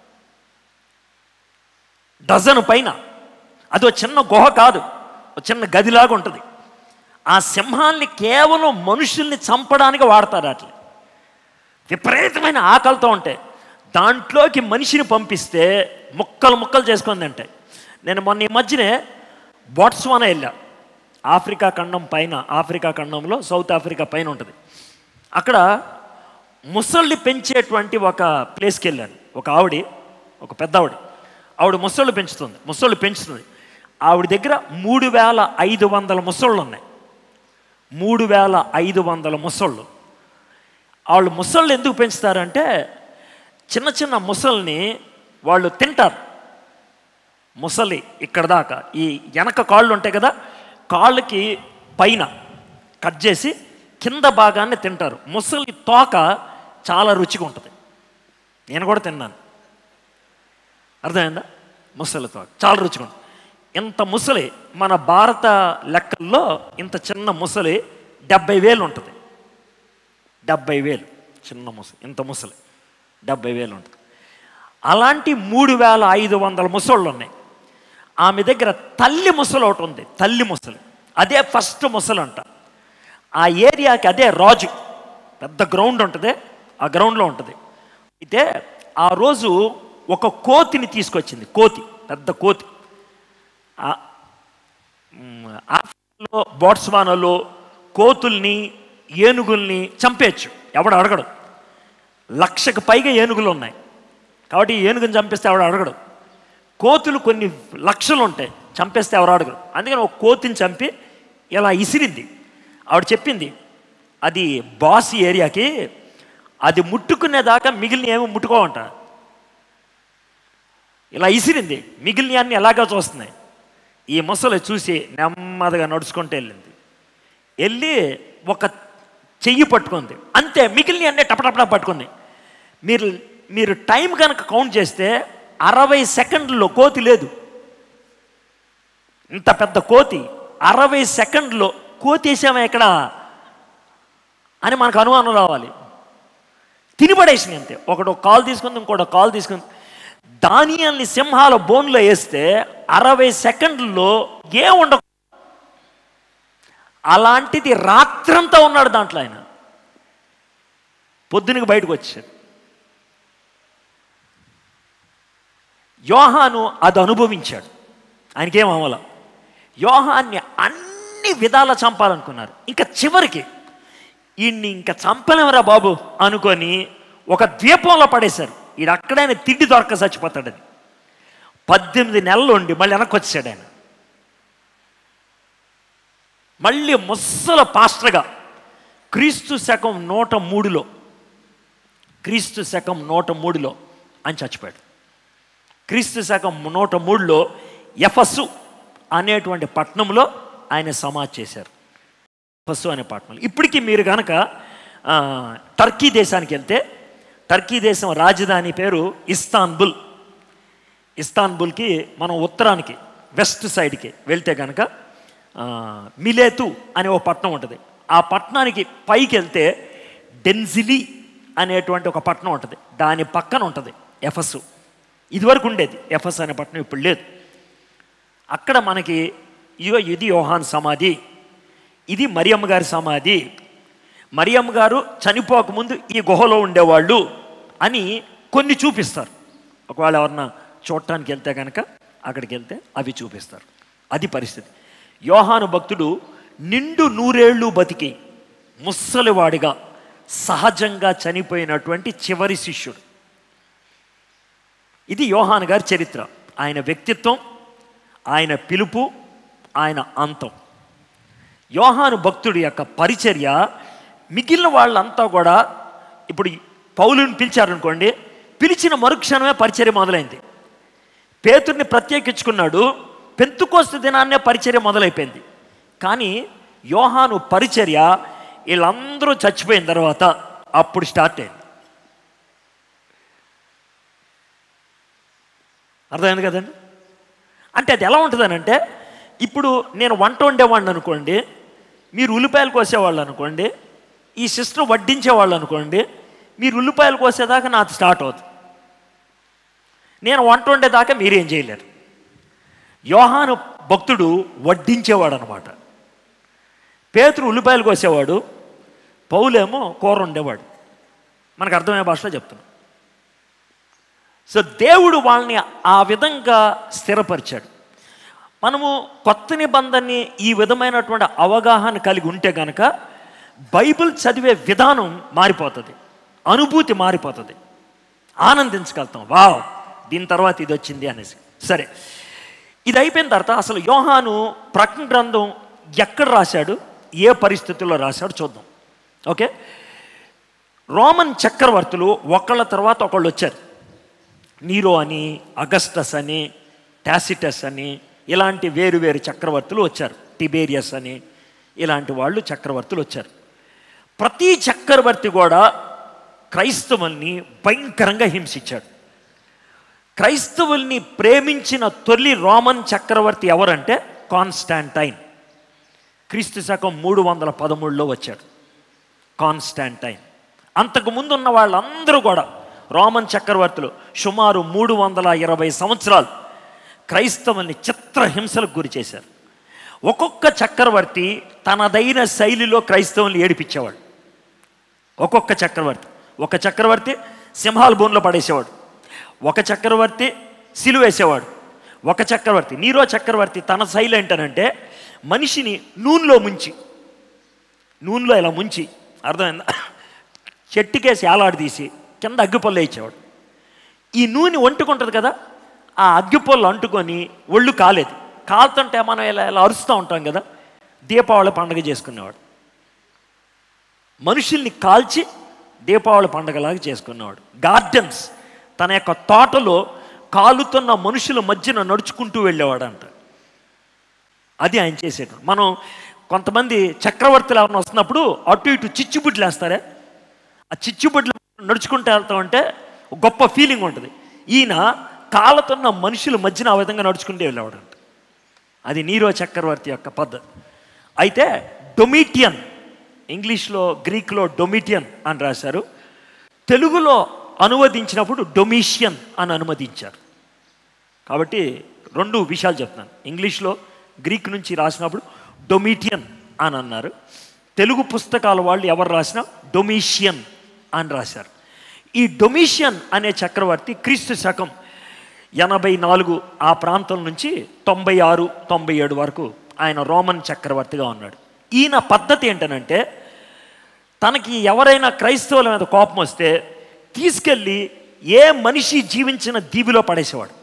డజన్ పైన అది ఒక చిన్న గుహ కాదు ఒక చిన్న గదిలాగా ఉంటుంది ఆ సింహాల్ని కేవలం మనుషుల్ని చంపడానికి వాడతారు అట్లా విపరీతమైన ఆకలితో ఉంటాయి దాంట్లోకి మనిషిని పంపిస్తే ముక్కలు ముక్కలు చేసుకొని తింటాయి నేను మొన్న ఈ మధ్యనే బోట్స్వానా వెళ్ళా ఆఫ్రికా ఖండం పైన ఆఫ్రికా ఖండంలో సౌత్ ఆఫ్రికా పైన ఉంటుంది అక్కడ ముసళ్ళి పెంచేటువంటి ఒక ప్లేస్కి వెళ్ళాను ఒక ఆవిడ ఒక పెద్ద ఆవిడ ఆవిడ ముసళ్ళు పెంచుతుంది ముసళ్ళు పెంచుతుంది ఆవిడ దగ్గర మూడు వేల ఐదు వందల ముసళ్ళు ఉన్నాయి మూడు వేల ఐదు వందల ముసళ్ళు వాళ్ళు ముసళ్ళు ఎందుకు పెంచుతారంటే చిన్న చిన్న ముసల్ని వాళ్ళు తింటారు ముసలి ఇక్కడ దాకా ఈ వెనక కాళ్ళు ఉంటాయి కదా కాళ్ళకి పైన కట్ చేసి కింద భాగాన్ని తింటారు ముసలి తోక చాలా రుచిగా ఉంటుంది నేను కూడా తిన్నాను అర్థమైందా ముసలి తోక చాలా రుచిగా ఉంటుంది ఇంత ముసలి మన భారత లెక్కల్లో ఇంత చిన్న ముసలి డెబ్బై వేలు ఉంటుంది డెబ్బై వేలు చిన్న ముసలి ఇంత ముసలి డెబ్బై వేలు ఉంటుంది అలాంటి మూడు వేల ఐదు వందల ముసళ్ళు ఉన్నాయి ఆమె దగ్గర తల్లి ముసలి ఒకటి ఉంది తల్లి ముసలి అదే ఫస్ట్ ముసలి అంట ఆ ఏరియాకి అదే రాజు పెద్ద గ్రౌండ్ ఉంటుంది ఆ గ్రౌండ్లో ఉంటుంది అయితే ఆ రోజు ఒక కోతిని తీసుకొచ్చింది కోతి పెద్ద కోతి ఆ- మ్, ఆఫ్రికాలో బోట్స్వానాలో కోతుల్ని ఏనుగుల్ని చంపేయచ్చు ఎవడు అడగడు లక్షకు పైగా ఏనుగులు ఉన్నాయి కాబట్టి ఈ ఏనుగుని చంపేస్తే ఎవడు అడగడు కోతులు కొన్ని లక్షలు ఉంటాయి చంపేస్తే ఎవరు అడగరు అందుకని ఒక కోతిని చంపి ఇలా ఇసిరింది ఆవిడ చెప్పింది అది బాస్ ఏరియాకి అది ముట్టుకునేదాకా మిగిలిన ఏమి ముట్టుకోవంట ఇలా ఇసిరింది మిగిలిన అన్ని ఎలాగా చూస్తున్నాయి ఈ ముసలి చూసి నెమ్మదిగా నడుచుకుంటూ వెళ్ళింది వెళ్ళి ఒక చెయ్యి పట్టుకుంది అంతే మిగిలిన అన్నీ టపటపట పట్టుకుంది మీరు మీరు టైం కనుక కౌంట్ చేస్తే అరవై సెకండ్లో కోతి లేదు ఇంత పెద్ద కోతి అరవై సెకండ్లో కోతి వేసామా ఎక్కడ అని మనకు అనుమానం రావాలి తినిపడేసింది అంతే ఒకడు కాల్ తీసుకుంది ఇంకోటి కాల్ తీసుకుంది దానియాల్ని సింహాల బోన్లో వేస్తే అరవై సెకండ్లలో ఏం ఉండ అలాంటిది రాత్రంతా ఉన్నాడు దాంట్లో ఆయన పొద్దునకి బయటకు వచ్చాడు యోహాను అది అనుభవించాడు ఆయనకేం అవ్వాల యోహాన్ని అన్ని విధాల చంపాలనుకున్నారు ఇంకా చివరికి ఈయన్ని ఇంకా చంపలేమరా బాబు అనుకొని ఒక ద్వీపంలో పడేశారు ఈడు అక్కడైనా తిండి దొరక చచ్చిపోతాడని పద్దెనిమిది నెలలు ఉండి మళ్ళీ వెనక్కి వచ్చాడు ఆయన మళ్ళీ ముస్సల పాస్టర్గా క్రీస్తు శకం నూట మూడులో క్రీస్తు శకం నూట మూడులో ఆయన చచ్చిపోయాడు క్రీస్తు శకం నూట మూడులో ఎఫస్సు అనేటువంటి పట్టణంలో ఆయన సమాధి చేశారు ఎఫస్సు అనే పట్టణంలో ఇప్పటికీ మీరు కనుక ఆ, టర్కీ దేశానికి వెళ్తే టర్కీ దేశం రాజధాని పేరు ఇస్తాన్బుల్ ఇస్తాన్బుల్కి మనం ఉత్తరానికి వెస్ట్ సైడ్కి వెళ్తే కనుక ఆ, మిలేతు అనే ఒక పట్టణం ఉంటుంది ఆ పట్టణానికి పైకి వెళ్తే డెన్జిలి అనేటువంటి ఒక పట్టణం ఉంటుంది దాని పక్కన ఉంటుంది ఎఫస్ ఇదివరకు ఉండేది ఎఫస్ అనే పట్టణం ఇప్పుడు లేదు అక్కడ మనకి ఇగో ఇది యోహాన్ సమాధి ఇది మరియమ్మ గారి సమాధి మరియమ్మ గారు చనిపోకముందు ఈ గుహలో ఉండేవాళ్ళు అని కొన్ని చూపిస్తారు ఒకవేళ ఎవరన్నా చూడటానికి వెళ్తే కనుక అక్కడికి వెళ్తే అవి చూపిస్తారు అది పరిస్థితి యోహాను భక్తుడు నిండు నూరేళ్ళు బతికి ముసలివాడిగా సహజంగా చనిపోయినటువంటి చివరి శిష్యుడు ఇది యోహాను గారి చరిత్ర ఆయన వ్యక్తిత్వం ఆయన పిలుపు ఆయన అంతం యోహాను భక్తుడి యొక్క పరిచర్య మిగిలిన వాళ్ళంతా కూడా ఇప్పుడు పౌలుని పిలిచారనుకోండి పిలిచిన మరుక్షణమే పరిచర్య మొదలైంది పేతుర్ని ప్రత్యేకించుకున్నాడు పెంతుకోస్తు దినాన్నే పరిచర్య మొదలైపోయింది కానీ యోహాను పరిచర్య వీళ్ళందరూ చచ్చిపోయిన తర్వాత అప్పుడు స్టార్ట్ అయింది అర్థమైంది కదండి అంటే అది ఎలా ఉంటుందనంటే ఇప్పుడు నేను వంట వండేవాడిని అనుకోండి మీరు ఉల్లిపాయలు కోసేవాళ్ళు అనుకోండి ఈ సిస్టర్ వడ్డించేవాళ్ళు అనుకోండి మీరు ఉల్లిపాయలు కోసేదాకా నాది స్టార్ట్ అవుతుంది నేను వంట వండేదాకా మీరేం చేయలేరు యోహాను భక్తుడు వడ్డించేవాడు అనమాట పేతురు ఉల్లిపాయలు కోసేవాడు పౌలేమో కూర వండేవాడు మనకు అర్థమయ్యే భాషలో చెప్తున్నాం సో దేవుడు వాళ్ళని ఆ విధంగా స్థిరపరిచాడు మనము కొత్త నిబంధనని ఈ విధమైనటువంటి అవగాహన కలిగి ఉంటే కనుక బైబిల్ చదివే విధానం మారిపోతుంది అనుభూతి మారిపోతుంది ఆనందించగలుగుతాం వావ్ దీని తర్వాత ఇది వచ్చింది అనేసి సరే ఇది అయిపోయిన తర్వాత అసలు యోహాను ప్రకటన గ్రంథం ఎక్కడ రాశాడు ఏ పరిస్థితుల్లో రాశాడు చూద్దాం ఓకే రోమన్ చక్రవర్తులు ఒకళ్ళ తర్వాత ఒకళ్ళు వచ్చారు నీరో అని అగస్టస్ అని టాసిటస్ అని ఇలాంటి వేరు వేరు చక్రవర్తులు వచ్చారు టిబేరియస్ అని ఇలాంటి వాళ్ళు చక్రవర్తులు వచ్చారు ప్రతి చక్రవర్తి కూడా క్రైస్తవుల్ని భయంకరంగా హింసించాడు క్రైస్తవుల్ని ప్రేమించిన తొలి రోమన్ చక్రవర్తి ఎవరంటే కాన్స్టాంటైన్ క్రీస్తు శకం మూడు వందల పదమూడులో వచ్చాడు కాన్స్టాంటైన్ అంతకు ముందు ఉన్న వాళ్ళందరూ కూడా రోమన్ చక్రవర్తులు సుమారు మూడు వందల ఇరవై సంవత్సరాలు క్రైస్తవుల్ని చిత్రహింసలకు గురి చేశారు ఒక్కొక్క చక్రవర్తి తనదైన శైలిలో క్రైస్తవుల్ని ఏడిపించేవాడు ఒక్కొక్క చక్రవర్తి ఒక చక్రవర్తి సింహాల బోన్లో పడేసేవాడు ఒక చక్రవర్తి సిలువేసేవాడు ఒక చక్రవర్తి నీరో చక్రవర్తి తన శైలి ఏంటనంటే మనిషిని నూనెలో ముంచి నూనెలో ఇలా ముంచి అర్థమైందా చెట్టుకేసి ఏలాడదీసి కింద అగ్గిపొల్ల ఇచ్చేవాడు ఈ నూనె వంటుకుంటుంది కదా ఆ అగ్గిపొల్ల అంటుకొని ఒళ్ళు కాలేదు కాలుతుంటే మనం ఇలా ఇలా అరుస్తూ ఉంటాం కదా దీపావళి పండుగ చేసుకునేవాడు మనుషుల్ని కాల్చి దీపావళి పండుగలాగా చేసుకునేవాడు గార్డెన్స్ తన యొక్క తోటలో కాలుతున్న మనుషుల మధ్యన నడుచుకుంటూ వెళ్ళేవాడు అంట అది ఆయన చేసేటం మనం కొంతమంది చక్రవర్తులు ఎవరైనా వస్తున్నప్పుడు అటు ఇటు చిచ్చుబుడ్లు వేస్తారే ఆ చిచ్చుబుడ్లు నడుచుకుంటూ వెళ్తాం అంటే ఒక గొప్ప ఫీలింగ్ ఉంటుంది ఈయన కాలుతున్న మనుషుల మధ్యన ఆ విధంగా నడుచుకుంటూ వెళ్ళేవాడు అంట అది నీరో చక్రవర్తి యొక్క పద్ధతి అయితే డొమిటియన్ ఇంగ్లీష్లో గ్రీక్లో డొమిటియన్ అని రాశారు తెలుగులో అనువదించినప్పుడు డొమిషియన్ అని అనువదించారు కాబట్టి రెండు విషయాలు చెప్తున్నాను ఇంగ్లీష్లో గ్రీక్ నుంచి రాసినప్పుడు డొమిటియన్ అని అన్నారు తెలుగు పుస్తకాల వాళ్ళు ఎవరు రాసినా డొమిషియన్ అని రాశారు ఈ డొమిషియన్ అనే చక్రవర్తి క్రీస్తు శకం ఎనభై నాలుగు ఆ ప్రాంతం నుంచి తొంభై ఆరు తొంభై ఏడు వరకు ఆయన రోమన్ చక్రవర్తిగా ఉన్నాడు ఈయన పద్ధతి ఏంటనంటే తనకి ఎవరైనా క్రైస్తవుల మీద కోపం వస్తే తీసుకెళ్ళి ఏ మనిషి జీవించిన దీవిలో పడేసేవాడు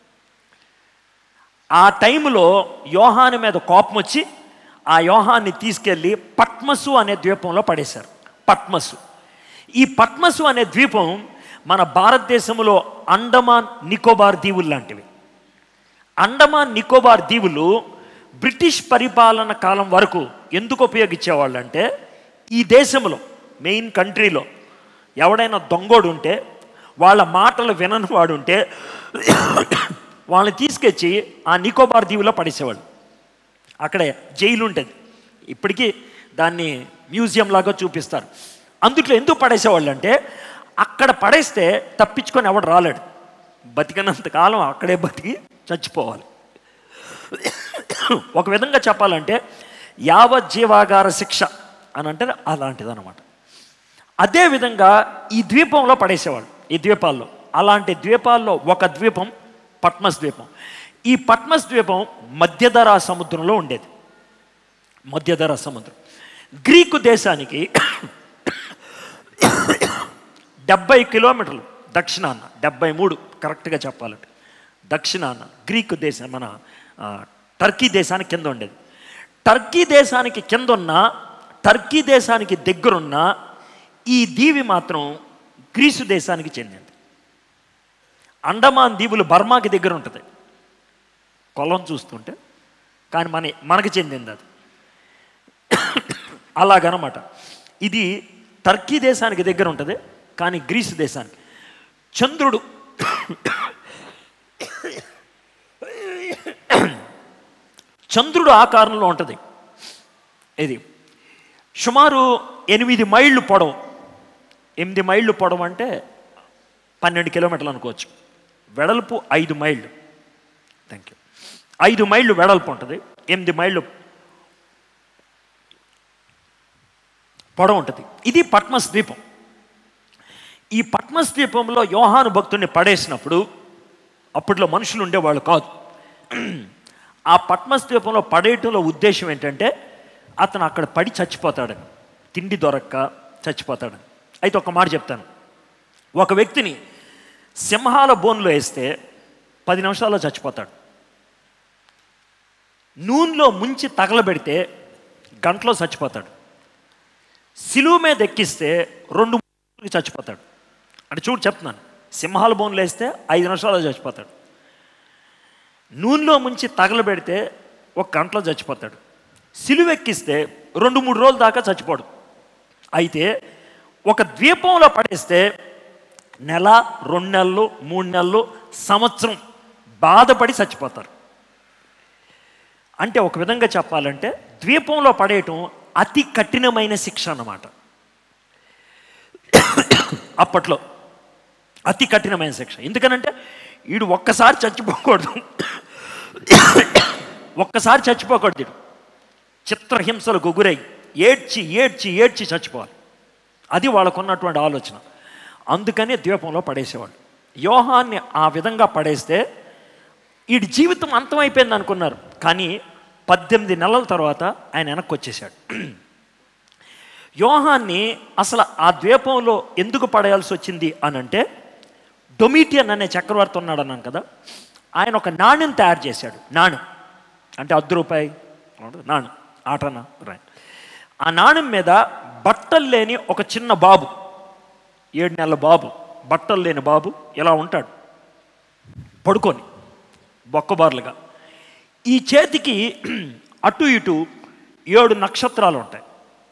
ఆ టైంలో యోహాను మీద కోపం వచ్చి ఆ యోహాన్ని తీసుకెళ్ళి పట్మసు అనే ద్వీపంలో పడేశారు పట్మసు ఈ పట్మసు అనే ద్వీపం మన భారతదేశంలో అండమాన్ నికోబార్ దీవులు లాంటివి అండమాన్ నికోబార్ దీవులు బ్రిటిష్ పరిపాలన కాలం వరకు ఎందుకు ఉపయోగించేవాళ్ళు అంటే ఈ దేశంలో మెయిన్ కంట్రీలో ఎవడైనా దొంగోడు ఉంటే వాళ్ళ మాటలు వినని వాడు ఉంటే వాళ్ళని తీసుకొచ్చి ఆ నికోబార్ దీవులో పడేసేవాళ్ళు అక్కడే జైలు ఉంటుంది ఇప్పటికీ దాన్ని మ్యూజియం లాగా చూపిస్తారు అందుట్లో ఎందుకు పడేసేవాళ్ళు అంటే అక్కడ పడేస్తే తప్పించుకొని ఎవడు రాలేడు బతికినంత కాలం అక్కడే బతికి చచ్చిపోవాలి ఒక విధంగా చెప్పాలంటే యావజ్జీవాగార శిక్ష అని అంటే అలాంటిదన్నమాట అదేవిధంగా ఈ ద్వీపంలో పడేసేవాళ్ళు ఈ ద్వీపాల్లో అలాంటి ద్వీపాల్లో ఒక ద్వీపం పట్మస్ ద్వీపం ఈ పట్మస్ ద్వీపం మధ్యధరా సముద్రంలో ఉండేది మధ్యధర సముద్రం గ్రీకు దేశానికి డెబ్బై కిలోమీటర్లు దక్షిణాన డెబ్బై మూడు కరెక్ట్గా చెప్పాలంటే దక్షిణాన గ్రీకు దేశం మన ఆ, టర్కీ దేశానికి కింద ఉండేది టర్కీ దేశానికి కింద ఉన్న టర్కీ దేశానికి దగ్గరున్న ఈ దీవి మాత్రం గ్రీసు దేశానికి చెందింది అండమాన్ దీవులు బర్మాకి దగ్గర ఉంటుంది కొలం చూస్తుంటే కానీ మన మనకి చెందింది అది అలాగనమాట ఇది టర్కీ దేశానికి దగ్గర ఉంటుంది కానీ గ్రీసు దేశానికి చంద్రుడు చంద్రుడు ఆకారంలో ఉంటుంది ఇది సుమారు ఎనిమిది మైళ్ళు పొడవు ఎనిమిది మైళ్ళు పొడవు అంటే పన్నెండు కిలోమీటర్లు అనుకోవచ్చు వెడల్పు ఐదు మైళ్ళు థ్యాంక్ యూ ఐదు మైళ్ళు వెడల్పు ఉంటుంది ఎనిమిది మైళ్ళు పొడవు ఉంటుంది ఇది పట్మస్ ద్వీపం ఈ పట్మస్ ద్వీపంలో యోహాను భక్తుడిని పడేసినప్పుడు అప్పట్లో మనుషులు ఉండేవాళ్ళు కాదు ఆ పట్మస్ ద్వీపంలో పడేయటంలో ఉద్దేశం ఏంటంటే అతను అక్కడ పడి చచ్చిపోతాడని తిండి దొరక్క చచ్చిపోతాడని అయితే ఒక మాట చెప్తాను ఒక వ్యక్తిని సింహాల బోన్లో వేస్తే పది నిమిషాల్లో చచ్చిపోతాడు నూనెలో ముంచి తగలబెడితే గంటలో చచ్చిపోతాడు సిలువ మీద ఎక్కిస్తే రెండు మూడుకి చచ్చిపోతాడు అంటే చూడు చెప్తున్నాను సింహాల బోన్లు వేస్తే ఐదు నిమిషాల్లో చచ్చిపోతాడు నూనెలో ముంచి తగలబెడితే ఒక గంటలో చచ్చిపోతాడు సిలువ ఎక్కిస్తే రెండు మూడు రోజుల దాకా చచ్చిపోడు అయితే ఒక ద్వీపంలో పడేస్తే నెల రెండు నెలలు మూడు నెలలు సంవత్సరం బాధపడి చచ్చిపోతారు అంటే ఒక విధంగా చెప్పాలంటే ద్వీపంలో పడేయటం అతి కఠినమైన శిక్ష అన్నమాట అప్పట్లో అతి కఠినమైన శిక్ష ఎందుకనంటే వీడు ఒక్కసారి చచ్చిపోకూడదు ఒక్కసారి చచ్చిపోకూడదు వీడు చిత్రహింసలకు గురై ఏడ్చి ఏడ్చి ఏడ్చి చచ్చిపోవాలి అది వాళ్ళకున్నటువంటి ఆలోచన అందుకనే ద్వీపంలో పడేసేవాళ్ళు యోహాన్ని ఆ విధంగా పడేస్తే వీడి జీవితం అంతమైపోయింది అనుకున్నారు కానీ పద్దెనిమిది నెలల తర్వాత ఆయన వెనక్కి వచ్చేసాడు యోహాన్ని అసలు ఆ ద్వీపంలో ఎందుకు పడేయాల్సి వచ్చింది అని అంటే డొమిటియన్ అనే చక్రవర్తి ఉన్నాడు అన్నాను కదా ఆయన ఒక నాణ్యం తయారు చేశాడు నాణ్యం అంటే అర్ధ రూపాయి నాణ్యం ఆటనా రైట్ ఆ నాణ్యం మీద బట్టలు లేని ఒక చిన్న బాబు ఏడు నెలల బాబు బట్టలు లేని బాబు ఇలా ఉంటాడు పడుకొని బొక్కబార్లుగా ఈ చేతికి అటు ఇటు ఏడు నక్షత్రాలు ఉంటాయి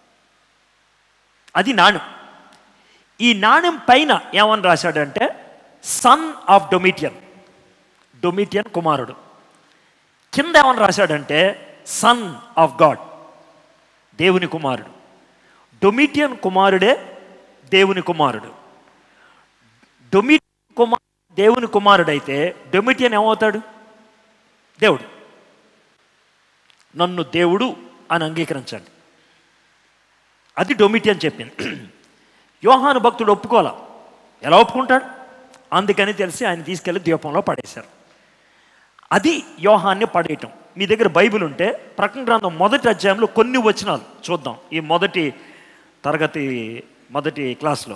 అది నాణ్యం ఈ నాణ్యం పైన ఏమని రాశాడంటే సన్ ఆఫ్ డొమిటియన్ డొమిటియన్ కుమారుడు కింద ఏమని రాశాడంటే సన్ ఆఫ్ గాడ్ దేవుని కుమారుడు డొమిటియన్ కుమారుడే దేవుని కుమారుడు డొమిటియన్ కుమార్ దేవుని కుమారుడైతే డొమిటియన్ ఏమవుతాడు దేవుడు నన్ను దేవుడు అని అంగీకరించండి అది డొమిటియన్ చెప్పింది యోహాను భక్తుడు ఒప్పుకోవాలా ఎలా ఒప్పుకుంటాడు అందుకని తెలిసి ఆయన తీసుకెళ్లి ద్వీపంలో పడేశారు అది యోహాన్ని పడేయటం మీ దగ్గర బైబిల్ ఉంటే ప్రకటన గ్రంథం మొదటి అధ్యాయంలో కొన్ని వచనాలు చూద్దాం ఈ మొదటి తరగతి మొదటి క్లాస్లో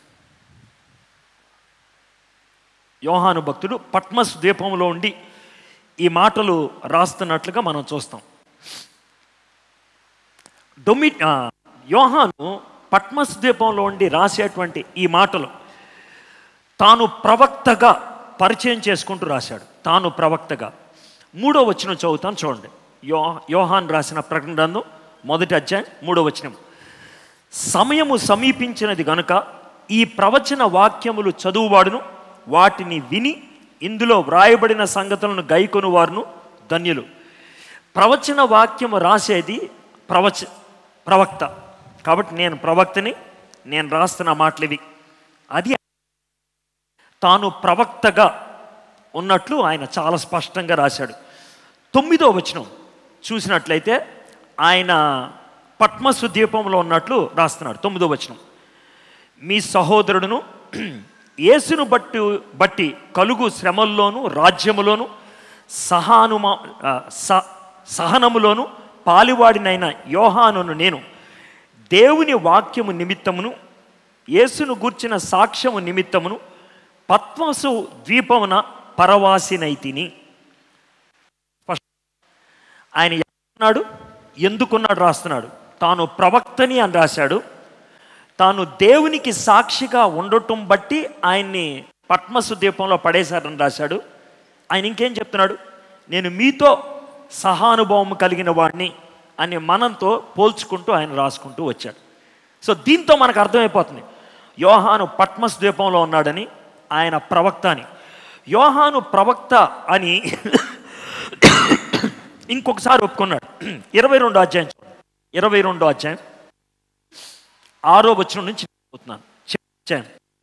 యోహాను భక్తుడు పట్మస్ ద్వీపంలో ఉండి ఈ మాటలు రాస్తున్నట్లుగా మనం చూస్తాం డొమి ఆ, యోహాను పట్మస్ ద్వీపంలో ఉండి రాసేటువంటి ఈ మాటలు తాను ప్రవక్తగా పరిచయం చేసుకుంటూ రాశాడు తాను ప్రవక్తగా మూడో వచనం చదువుతాను చూడండి యో యోహాన్ రాసిన ప్రకటన గ్రంథం మొదటి అధ్యాయం మూడో వచనం సమయము సమీపించినది గనుక ఈ ప్రవచన వాక్యములు చదువువాడును వాటిని విని ఇందులో వ్రాయబడిన సంగతులను గైకొను వారును ధన్యులు ప్రవచన వాక్యము రాసేది ప్రవచ ప్రవక్త కాబట్టి నేను ప్రవక్తని నేను రాస్తున్న మాటలు ఇవి అది తాను ప్రవక్తగా ఉన్నట్లు ఆయన చాలా స్పష్టంగా రాశాడు తొమ్మిదో వచనం చూసినట్లయితే ఆయన పద్మసు ద్వీపంలో ఉన్నట్లు రాస్తున్నాడు తొమ్మిదో వచనం మీ సహోదరుడును యేసును బట్టి బట్టి కలుగు శ్రమల్లోను రాజ్యములోను సహానుమా ఆ, స సహనములోను పాలివాడినైన యోహానును నేను దేవుని వాక్యము నిమిత్తమును యేసును గూర్చిన సాక్ష్యము నిమిత్తమును పద్మసు ద్వీపమున పరవాసినైతిని ఆయన ఎక్కడున్నాడు ఎందుకున్నాడు రాస్తున్నాడు తాను ప్రవక్తని అని రాశాడు తాను దేవునికి సాక్షిగా ఉండటం బట్టి ఆయన్ని పద్మసు దీపంలో పడేశారని రాశాడు ఆయన ఇంకేం చెప్తున్నాడు నేను మీతో సహానుభవం కలిగిన వాడిని అని మనంతో పోల్చుకుంటూ ఆయన రాసుకుంటూ వచ్చాడు సో దీంతో మనకు అర్థమైపోతుంది యోహాను పద్మస్ ద్వీపంలో ఉన్నాడని ఆయన ప్రవక్త అని యోహాను ప్రవక్త అని ఇంకొకసారి ఒప్పుకున్నాడు ఇరవై రెండో అధ్యాయం చూడండి. ఇరవై రెండో అధ్యాయం ఆరో వచనం నుంచి చదువుతున్నాను అధ్యాయం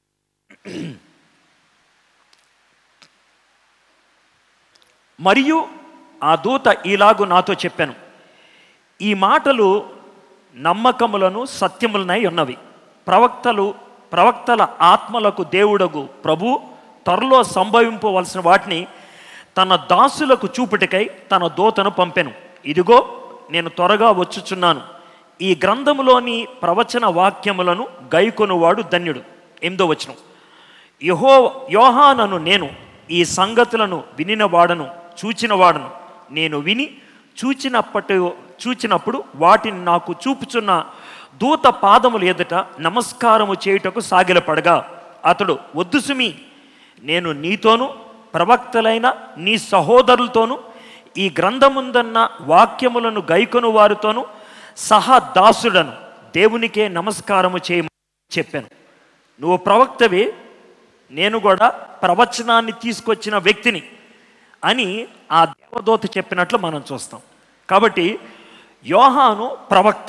మరియు ఆ దూత ఇలాగు నాతో చెప్పాను ఈ మాటలు నమ్మకములను సత్యములనై ఉన్నవి ప్రవక్తలు ప్రవక్తల ఆత్మలకు దేవుడగు ప్రభు త్వరలో సంభవింపవలసిన వాటిని తన దాసులకు చూపుటకై తన దూతను పంపెను ఇదిగో నేను త్వరగా వచ్చుచున్నాను ఈ గ్రంథములోని ప్రవచన వాక్యములను గైకొనువాడు ధన్యుడు ఎనిమిదో వచనం యహో యోహానను నేను ఈ సంగతులను వినినవాడను చూచినవాడను నేను విని చూచినప్పటి చూచినప్పుడు వాటిని నాకు చూపుచున్న దూత పాదములు ఎదుట నమస్కారము చేయుటకు సాగిలపడగా అతడు వద్దు సుమి నేను నీతోనూ ప్రవక్తలైన నీ సహోదరులతోనూ ఈ గ్రంథముందన్న వాక్యములను గైకొను వారితోనూ సహా దాసుడను దేవునికే నమస్కారము చేయమని చెప్పాను నువ్వు ప్రవక్తవి నేను కూడా ప్రవచనాన్ని తీసుకొచ్చిన వ్యక్తిని అని ఆ దేవదూత చెప్పినట్లు మనం చూస్తాం కాబట్టి యోహాను ప్రవక్త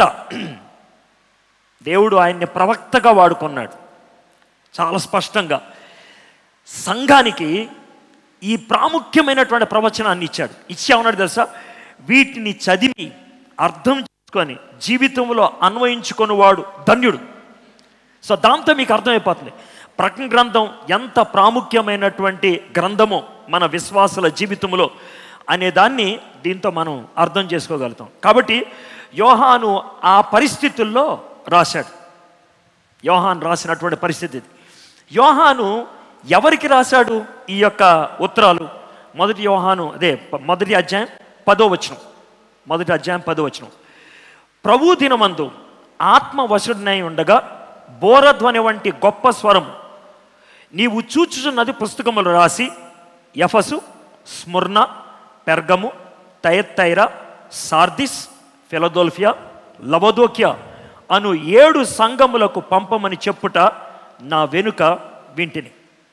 దేవుడు ఆయన్ని ప్రవక్తగా వాడుకున్నాడు చాలా స్పష్టంగా సంఘానికి ఈ ప్రాముఖ్యమైనటువంటి ప్రవచనాన్ని ఇచ్చాడు ఇచ్చామన్నాడు తెలుసా వీటిని చదివి అర్థం చేసుకొని జీవితంలో అన్వయించుకునేవాడు ధన్యుడు సో దాంతో మీకు అర్థమైపోతుంది ప్రకటన గ్రంథం ఎంత ప్రాముఖ్యమైనటువంటి గ్రంథమో మన విశ్వాసుల జీవితంలో అనే దాన్ని దీంతో మనం అర్థం చేసుకోగలుగుతాం కాబట్టి యోహాను ఆ పరిస్థితుల్లో రాశాడు యోహాన్ రాసినటువంటి పరిస్థితి ఇది. యోహాను ఎవరికి రాశాడు ఈ యొక్క ఉత్తరాలు మొదటి యోహాను అదే ప- మొదటి అధ్యాయం పదో వచనం మొదటి అధ్యాయం పదో వచనం ప్రభు దినమందు ఆత్మవశుడినై ఉండగా బోరధ్వని వంటి గొప్ప స్వరం నీవు చూచుచున్నది పుస్తకములు రాసి యఫసు స్ముర్ణ పెర్గము తయత్తైర సార్దిస్ ఫిలదోల్ఫియా లవదోక్య అను ఏడు సంఘములకు పంపమని చెప్పుట నా వెనుక వింటిని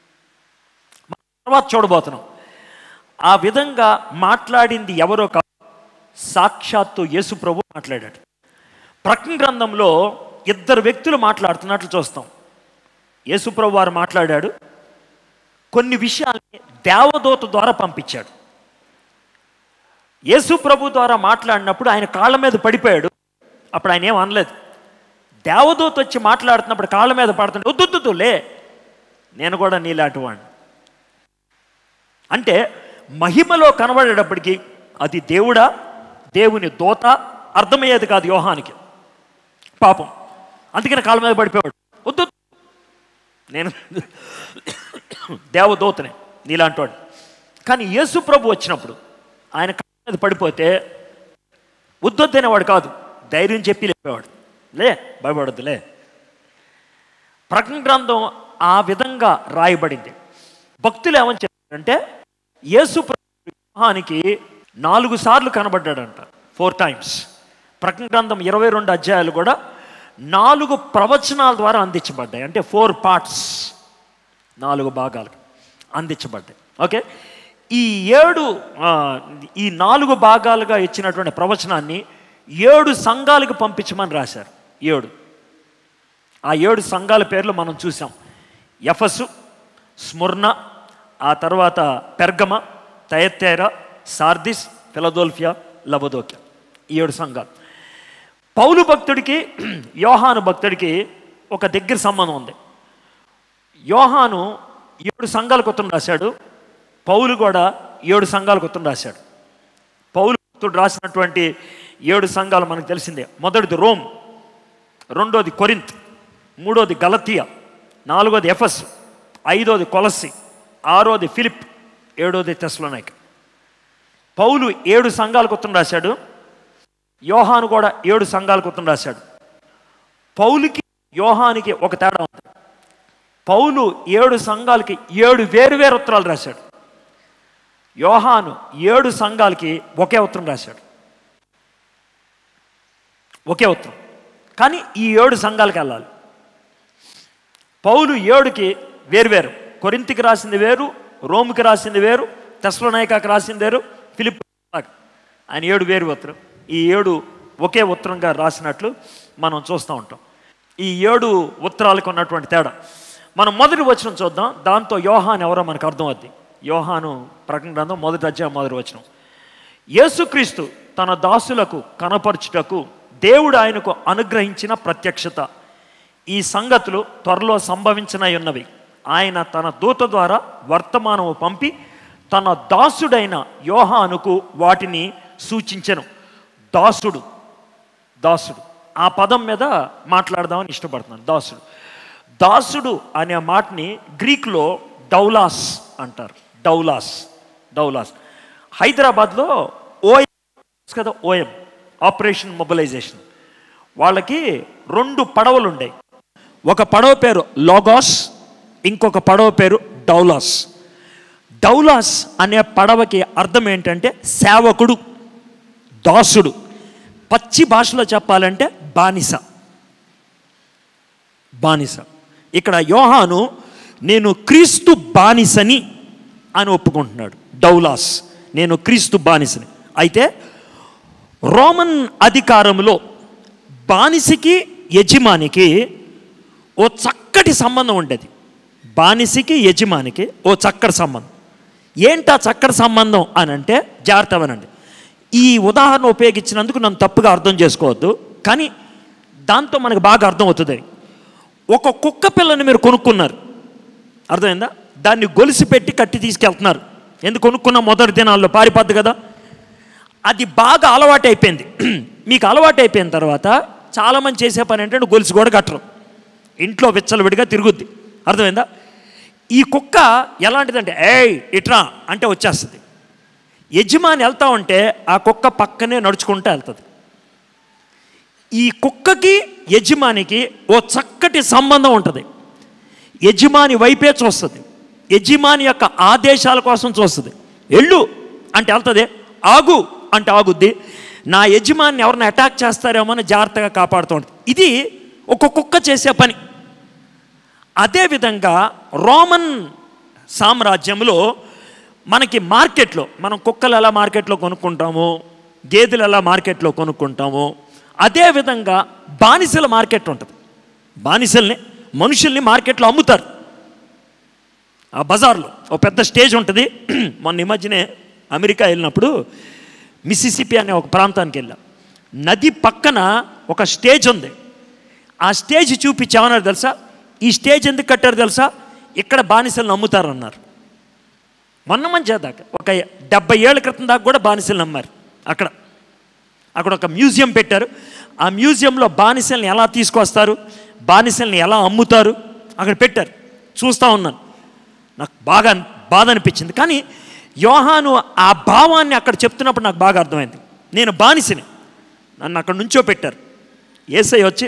తర్వాత చూడబోతున్నాం ఆ విధంగా మాట్లాడింది ఎవరో కాదు సాక్షాత్తు యేసు ప్రభు మాట్లాడాడు ప్రకటన గ్రంథంలో ఇద్దరు వ్యక్తులు మాట్లాడుతున్నట్లు చూస్తాం యేసుప్రభు వారు మాట్లాడాడు కొన్ని విషయాల్ని దేవదూత ద్వారా పంపించాడు యేసు ప్రభు ద్వారా మాట్లాడినప్పుడు ఆయన కాళ్ళ మీద పడిపోయాడు అప్పుడు ఆయన ఏం అనలేదు దేవదూత వచ్చి మాట్లాడుతున్నప్పుడు కాళ్ళ మీద పడుతుంటే వద్దు లే నేను కూడా నీలాంటి వాడిని అంటే మహిమలో కనబడేటప్పటికి అది దేవుడా దేవుని దోత అర్థమయ్యేది కాదు యోహానికి పాపం అందుకని కాళ్ళ మీద పడిపోయాడు వద్దు నేను దేవదూతనే నీలాంటి వాడు కానీ యేసు ప్రభు వచ్చినప్పుడు ఆయన కాళ్ళ మీద పడిపోతే ఉద్దొద్దనేవాడు కాదు ధైర్యం చెప్పి లేపేవాడు లే భయపడద్దు లే ప్రకటన గ్రంథం ఆ విధంగా రాయబడింది భక్తులు ఏమని చెప్పారంటే యేసు ప్రభానికి నాలుగు సార్లు కనబడ్డాడంట ఫోర్ టైమ్స్ ప్రకటన గ్రంథం ఇరవై రెండు అధ్యాయాలు కూడా నాలుగు ప్రవచనాల ద్వారా అందించబడ్డాయి అంటే ఫోర్ పార్ట్స్ నాలుగు భాగాలు అందించబడ్డాయి ఓకే ఈ ఏడు ఆ, ఈ నాలుగు భాగాలుగా ఇచ్చినటువంటి ప్రవచనాన్ని ఏడు సంఘాలకు పంపించమని రాశారు ఏడు ఆ ఏడు సంఘాల పేర్లు మనం చూసాం ఎఫసు స్ముర్ణ ఆ తర్వాత పెర్గమ తయత్తేర సార్దిస్ ఫిలదోల్ఫియా లబదోక్య ఈ ఏడు సంఘాలు పౌలు భక్తుడికి యోహాను భక్తుడికి ఒక దగ్గర సంబంధం ఉంది యోహాను ఏడు సంఘాలకు ఉత్తరం రాశాడు పౌలు కూడా ఏడు సంఘాలకు ఉత్తరం రాశాడు పౌలు భక్తుడు రాసినటువంటి ఏడు సంఘాలు మనకు తెలిసిందే మొదటిది రోమ్ రెండోది కొరింత్ మూడోది గలతియా నాలుగోది ఎఫస్ ఐదోది కొలసి ఆరోది ఫిలిప్ ఏడోది తెస్లోనైక్ పౌలు ఏడు సంఘాలకు ఉత్తరం రాశాడు యోహాను కూడా ఏడు సంఘాలకు ఉత్తరం రాశాడు పౌలుకి యోహానికి ఒక తేడా ఉంది పౌలు ఏడు సంఘాలకి ఏడు వేరు వేరు ఉత్తరాలు రాశాడు యోహాను ఏడు సంఘాలకి ఒకే ఉత్తరం రాశాడు ఒకే ఉత్తరం కానీ ఈ ఏడు సంఘాలకు వెళ్ళాలి పౌలు ఏడుకి వేరువేరు కొరింతికి రాసింది వేరు రోముకి రాసింది వేరు తెస్లోనాయకాకి రాసింది వేరు ఫిలిప్ ఆయన ఏడు వేరు ఉత్తరం ఈ ఏడు ఒకే ఉత్తరంగా రాసినట్లు మనం చూస్తూ ఉంటాం ఈ ఏడు ఉత్తరాలకు ఉన్నటువంటి తేడా మనం మొదటి వచనం చూద్దాం దాంతో యోహాన్ ఎవరో మనకు అర్థం అవుద్ది యోహాను ప్రకటన గ్రంథం మొదటి అధ్యాయం మొదటి వచనం యేసుక్రీస్తు తన దాసులకు కనపరచుటకు దేవుడు ఆయనకు అనుగ్రహించిన ప్రత్యక్షత ఈ సంగతులు త్వరలో సంభవించనై ఉన్నవి ఆయన తన దూత ద్వారా వర్తమానము పంపి తన దాసుడైన యోహానుకు వాటిని సూచించెను దాసుడు దాసుడు ఆ పదం మీద మాట్లాడదామని ఇష్టపడుతున్నాను దాసుడు దాసుడు అనే మాటని గ్రీక్లో డౌలాస్ అంటారు డౌలాస్ డౌలాస్ హైదరాబాద్లో ఓఎం కదా ఓఎం ఆపరేషన్ మొబిలైజేషన్ వాళ్ళకి రెండు పడవలు ఉండేవి ఒక పడవ పేరు లోగాస్ ఇంకొక పడవ పేరు డౌలాస్ డౌలాస్ అనే పడవకి అర్థం ఏంటంటే సేవకుడు దాసుడు పచ్చి భాషలో చెప్పాలంటే బానిస బానిస ఇక్కడ యోహాను నేను క్రీస్తు బానిసని అని ఒప్పుకుంటున్నాడు డౌలాస్ నేను క్రీస్తు బానిసని అయితే రోమన్ అధికారంలో బానిసకి యజమానికి ఓ చక్కటి సంబంధం ఉండేది బానిసకి యజమానికి ఓ చక్కటి సంబంధం ఏంటా చక్కటి సంబంధం అని అంటే జాగ్రత్త వినండి ఈ ఉదాహరణ ఉపయోగించినందుకు నన్ను తప్పుగా అర్థం చేసుకోవద్దు కానీ దాంతో మనకు బాగా అర్థమవుతుంది ఒక కుక్క పిల్లని మీరు కొనుక్కున్నారు అర్థమైందా దాన్ని గొలుసు పెట్టి కట్టి తీసుకెళ్తున్నారు ఎందుకు కొనుక్కున్న మొదటి దినాల్లో పారిపోద్దు కదా అది బాగా అలవాటు అయిపోయింది మీకు అలవాటు అయిపోయిన తర్వాత చాలామంది చేసే పని ఏంటంటే గొలుసు కూడా కట్టరు ఇంట్లో విచ్చలవిడిగా తిరుగుద్ది అర్థమైందా ఈ కుక్క ఎలాంటిదంటే ఏయ్ ఇట్రా అంటే వచ్చేస్తుంది యజమాని వెళ్తా ఉంటే ఆ కుక్క పక్కనే నడుచుకుంటూ వెళ్తుంది ఈ కుక్కకి యజమానికి ఓ చక్కటి సంబంధం ఉంటుంది యజమాని వైపే చూస్తుంది యజమాని యొక్క ఆదేశాల కోసం చూస్తుంది ఎళ్ళు అంటే వెళ్తుంది ఆగు అంటే ఆగుద్ది నా యజమాని ఎవరిని అటాక్ చేస్తారేమో అని జాగ్రత్తగా కాపాడుతూ ఉంటుంది ఇది ఒక కుక్క చేసే పని అదేవిధంగా రోమన్ సామ్రాజ్యంలో మనకి మార్కెట్లో మనం కుక్కలు ఎలా మార్కెట్లో కొనుక్కుంటాము గేదెలు ఎలా మార్కెట్లో కొనుక్కుంటాము అదేవిధంగా బానిసల మార్కెట్ ఉంటుంది బానిసల్ని మనుషుల్ని మార్కెట్లో అమ్ముతారు ఆ బజార్లో ఒక పెద్ద స్టేజ్ ఉంటుంది మొన్న ఈ మధ్యనే అమెరికా వెళ్ళినప్పుడు మిసిసిపి అనే ఒక ప్రాంతానికి వెళ్ళాం నది పక్కన ఒక స్టేజ్ ఉంది ఆ స్టేజ్ చూపించామన్నారు తెలుసా ఈ స్టేజ్ ఎందుకు కట్టారు తెలుసా ఇక్కడ బానిసలను అమ్ముతారన్నారు మొన్న మంచి దాకా ఒక డెబ్బై ఏళ్ళ క్రితం దాకా కూడా బానిసలను అమ్మారు అక్కడ అక్కడ ఒక మ్యూజియం పెట్టారు ఆ మ్యూజియంలో బానిసల్ని ఎలా తీసుకొస్తారు బానిసల్ని ఎలా అమ్ముతారు అక్కడ పెట్టారు చూస్తూ ఉన్నాను నాకు బాగా బాధ అనిపించింది కానీ యోహాను ఆ భావాన్ని అక్కడ చెప్తున్నప్పుడు నాకు బాగా అర్థమైంది నేను బానిసని నన్ను అక్కడ నుంచో పెట్టారు ఏసై వచ్చి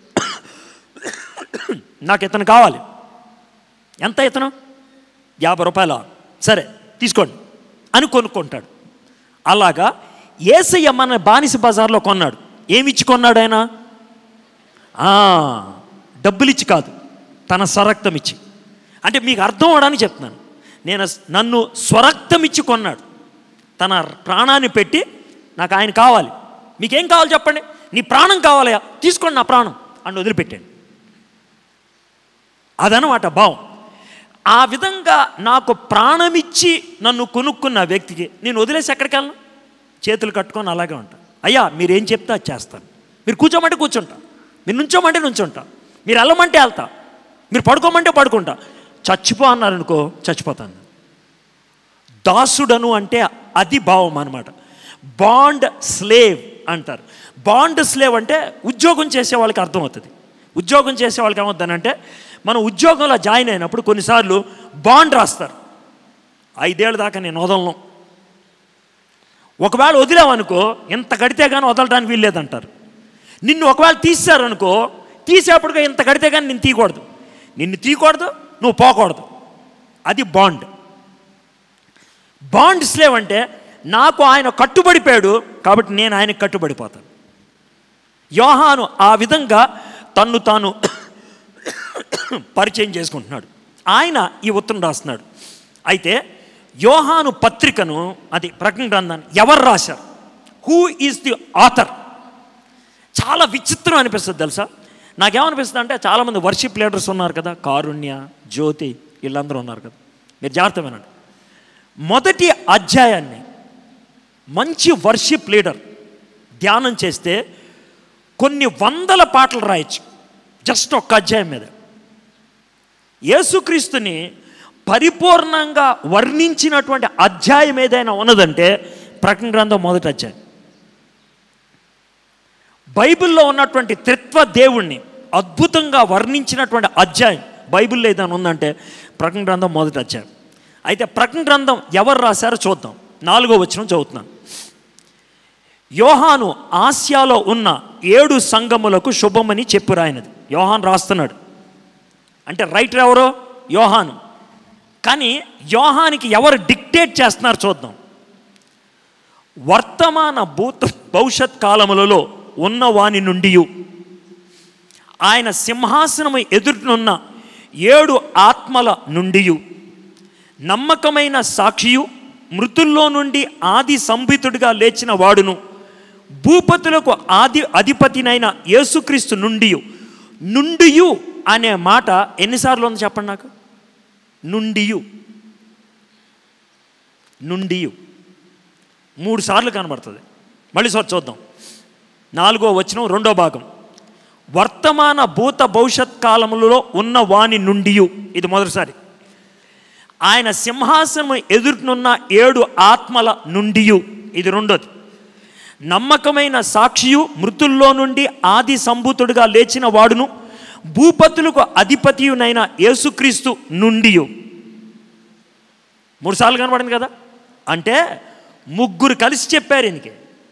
నాకు ఇతను కావాలి ఎంత ఇతను యాభై రూపాయల సరే తీసుకోండి అని కొనుక్కుంటాడు అలాగా ఏసయ్య మన బానిస బజార్లో కొన్నాడు ఏమిచ్చి కొన్నాడు ఆయన ఆ, డబ్బులిచ్చి కాదు తన స్వరక్తం ఇచ్చి అంటే మీకు అర్థం అవడానికి చెప్తున్నాను నేను నన్ను స్వరక్తం ఇచ్చి కొన్నాడు తన ప్రాణాన్ని పెట్టి నాకు ఆయన కావాలి మీకేం కావాలి చెప్పండి నీ ప్రాణం కావాలయా తీసుకోండి నా ప్రాణం అని వదిలిపెట్టాను అదనమాట భావం ఆ విధంగా నాకు ప్రాణమిచ్చి నన్ను కొనుక్కున్న వ్యక్తికి నేను వదిలేసి ఎక్కడికి వెళ్ళను చేతులు కట్టుకొని అలాగే ఉంటా అయ్యా మీరేం చెప్తే అది చేస్తాను మీరు కూర్చోమంటే కూర్చుంటా మీరు నుంచోమంటే నుంచుంటా మీరు వెళ్ళమంటే వెళ్తా మీరు పడుకోమంటే పడుకుంటా చచ్చిపో అన్నారనుకో చచ్చిపోతాను దాసుడను అంటే అది భావం అనమాట బాండ్ స్లేవ్ అంటారు బాండ్ స్లేవ్ అంటే ఉద్యోగం చేసే వాళ్ళకి అర్థమవుతుంది ఉద్యోగం చేసే వాళ్ళకి ఏమవుతుందంటే మనం ఉద్యోగంలో జాయిన్ అయినప్పుడు కొన్నిసార్లు బాండ్ రాస్తారు ఐదేళ్ళ దాకా నేను వదలను ఒకవేళ వదిలామనుకో ఇంత కడితే కానీ వదలడానికి వీల్లేదంటారు నిన్ను ఒకవేళ తీసారనుకో తీసేపటిగా ఇంత కడితే కానీ నిన్ను తీయకూడదు నిన్ను తీయకూడదు నువ్వు పోకూడదు అది బాండ్ బాండ్ స్లేవ్ అంటే నాకు ఆయన కట్టుబడిపోయాడు కాబట్టి నేను ఆయనకు కట్టుబడిపోతాను యోహాను ఆ విధంగా తన్ను తాను పరిచయం చేసుకుంటున్నాడు ఆయన ఈ ఉత్తరం రాస్తున్నాడు అయితే యోహాను పత్రికను అది ప్రకటన గ్రంథాన్ని ఎవరు రాశారు హూ ఈజ్ ది ఆథర్ చాలా విచిత్రం అనిపిస్తుంది తెలుసా నాకేమనిపిస్తుంది అంటే చాలామంది వర్షిప్ లీడర్స్ ఉన్నారు కదా కారుణ్య జ్యోతి వీళ్ళందరూ ఉన్నారు కదా మీరు జాగ్రత్త వినండి మొదటి అధ్యాయాన్ని మంచి వర్షిప్ లీడర్ ధ్యానం చేస్తే కొన్ని వందల పాటలు రాయొచ్చు జస్ట్ ఒక్క అధ్యాయం మీద యేసుక్రీస్తుని పరిపూర్ణంగా వర్ణించినటువంటి అధ్యాయం ఏదైనా ఉన్నదంటే ప్రకటన గ్రంథం మొదటి అధ్యాయం బైబిల్లో ఉన్నటువంటి త్రిత్వ దేవుణ్ణి అద్భుతంగా వర్ణించినటువంటి అధ్యాయం బైబిల్లో ఏదైనా ఉందంటే ప్రకటన గ్రంథం మొదటి అధ్యాయం అయితే ప్రకటన గ్రంథం ఎవరు రాశారో చూద్దాం నాలుగో వచనం చదువుతున్నాను యోహాను ఆసియాలో ఉన్న ఏడు సంఘములకు శుభమని చెప్పు రాయినది యోహాన్ రాస్తున్నాడు అంటే రైటర్ ఎవరో యోహాను కానీ యోహానికి ఎవరు డిక్టేట్ చేస్తున్నారు చూద్దాం వర్తమాన భూత భవిష్యత్ కాలములలో ఉన్న వాని నుండి ఆయన సింహాసనము ఎదుటినున్న ఏడు ఆత్మల నుండి నమ్మకమైన సాక్షియు మృతుల్లో నుండి ఆది సంభితుడిగా లేచిన వాడును భూపతులకు ఆది అధిపతినైన యేసుక్రీస్తు నుండి నుండియు అనే మాట ఎన్నిసార్లు ఉంది చెప్పండి నాకు నుండియు నుండియు మూడు సార్లు కనబడుతుంది మళ్ళీ సార్ చూద్దాం నాలుగో వచనం రెండో భాగం వర్తమాన భూత భవిష్యత్ కాలములలో ఉన్న వాని నుండియు ఇది మొదటిసారి ఆయన సింహాసనం ఎదురునున్న ఏడు ఆత్మల నుండియు ఇది రెండోది నమ్మకమైన సాక్షియు మృతుల్లో నుండి ఆది సంభూతుడుగా లేచిన వాడును భూపతులకు అధిపతియునైన యేసుక్రీస్తు నుండియు మూడు సార్లు కనబడింది కదా అంటే ముగ్గురు కలిసి చెప్పారు ఈయనకి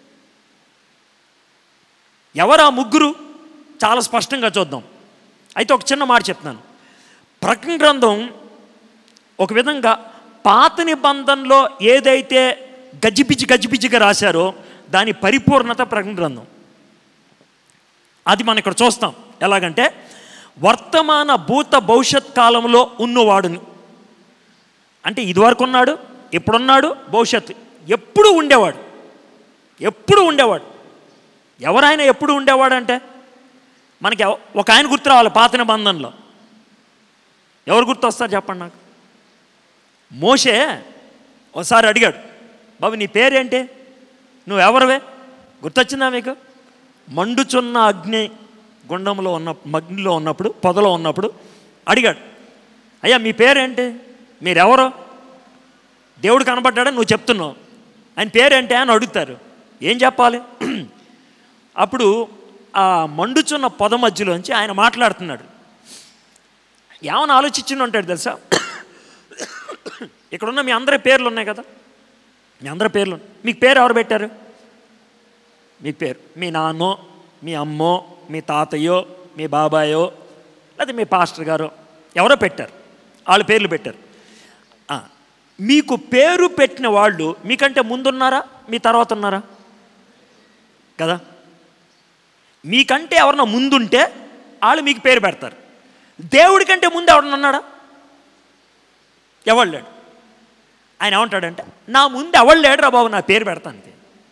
ఎవరు ఆ ముగ్గురు చాలా స్పష్టంగా చూద్దాం అయితే ఒక చిన్న మాట చెప్తున్నాను ప్రకటన గ్రంథం ఒక విధంగా పాత నిబంధనలో ఏదైతే గజిబిజి గజిబిజిగా రాశారో దాని పరిపూర్ణత ప్రకటన గ్రంథం అది మనం ఇక్కడ చూస్తాం ఎలాగంటే వర్తమాన భూత భవిష్యత్ కాలంలో ఉన్నవాడును అంటే ఇదివరకు ఉన్నాడు ఎప్పుడున్నాడు భవిష్యత్తు ఎప్పుడు ఉండేవాడు ఎప్పుడు ఉండేవాడు ఎవరైనా ఎప్పుడు ఉండేవాడు అంటే మనకి ఎవ- ఒక ఆయన గుర్తు రావాలి పాత నిబంధనలో ఎవరు గుర్తొస్తారు చెప్పండి నాకు మోషే ఒకసారి అడిగాడు బాబు నీ పేరేంటి నువ్వు ఎవరివే గుర్తొచ్చిందా మీకు మండుచున్న అగ్ని గుండంలో ఉన్న అగ్నిలో ఉన్నప్పుడు పొదలో ఉన్నప్పుడు అడిగాడు అయ్యా మీ పేరేంటి మీరెవరు దేవుడు కనబడ్డాడని నువ్వు చెప్తున్నావు ఆయన పేరేంటి అని అడుగుతారు ఏం చెప్పాలి అప్పుడు ఆ మండుచున్న పొద మధ్యలోంచి ఆయన మాట్లాడుతున్నాడు ఏమని ఆలోచించి ఉంటాడు తెలుసా ఇక్కడున్న మీ అందరి పేర్లు ఉన్నాయి కదా మీ అందరి పేర్లు ఉన్నాయి. మీకు పేరు ఎవరు పెట్టారు మీ పేరు మీ నాన్నో మీ అమ్మో మీ తాతయ్యో మీ బాబాయో లేదా మీ పాస్టర్ గారో ఎవరో పెట్టారు వాళ్ళ పేర్లు పెట్టారు ఆ, మీకు పేరు పెట్టిన వాళ్ళు మీకంటే ముందున్నారా మీ తర్వాత ఉన్నారా కదా మీకంటే ఎవరన్నా ముందుంటే వాళ్ళు మీకు పేరు పెడతారు దేవుడి కంటే ముందు ఎవడన్నా ఉన్నాడా ఎవడు లేడు ఆయన ఏమంటాడంటే నా ముందు ఎవడు లేడురా బాబు నా పేరు పెడతానికి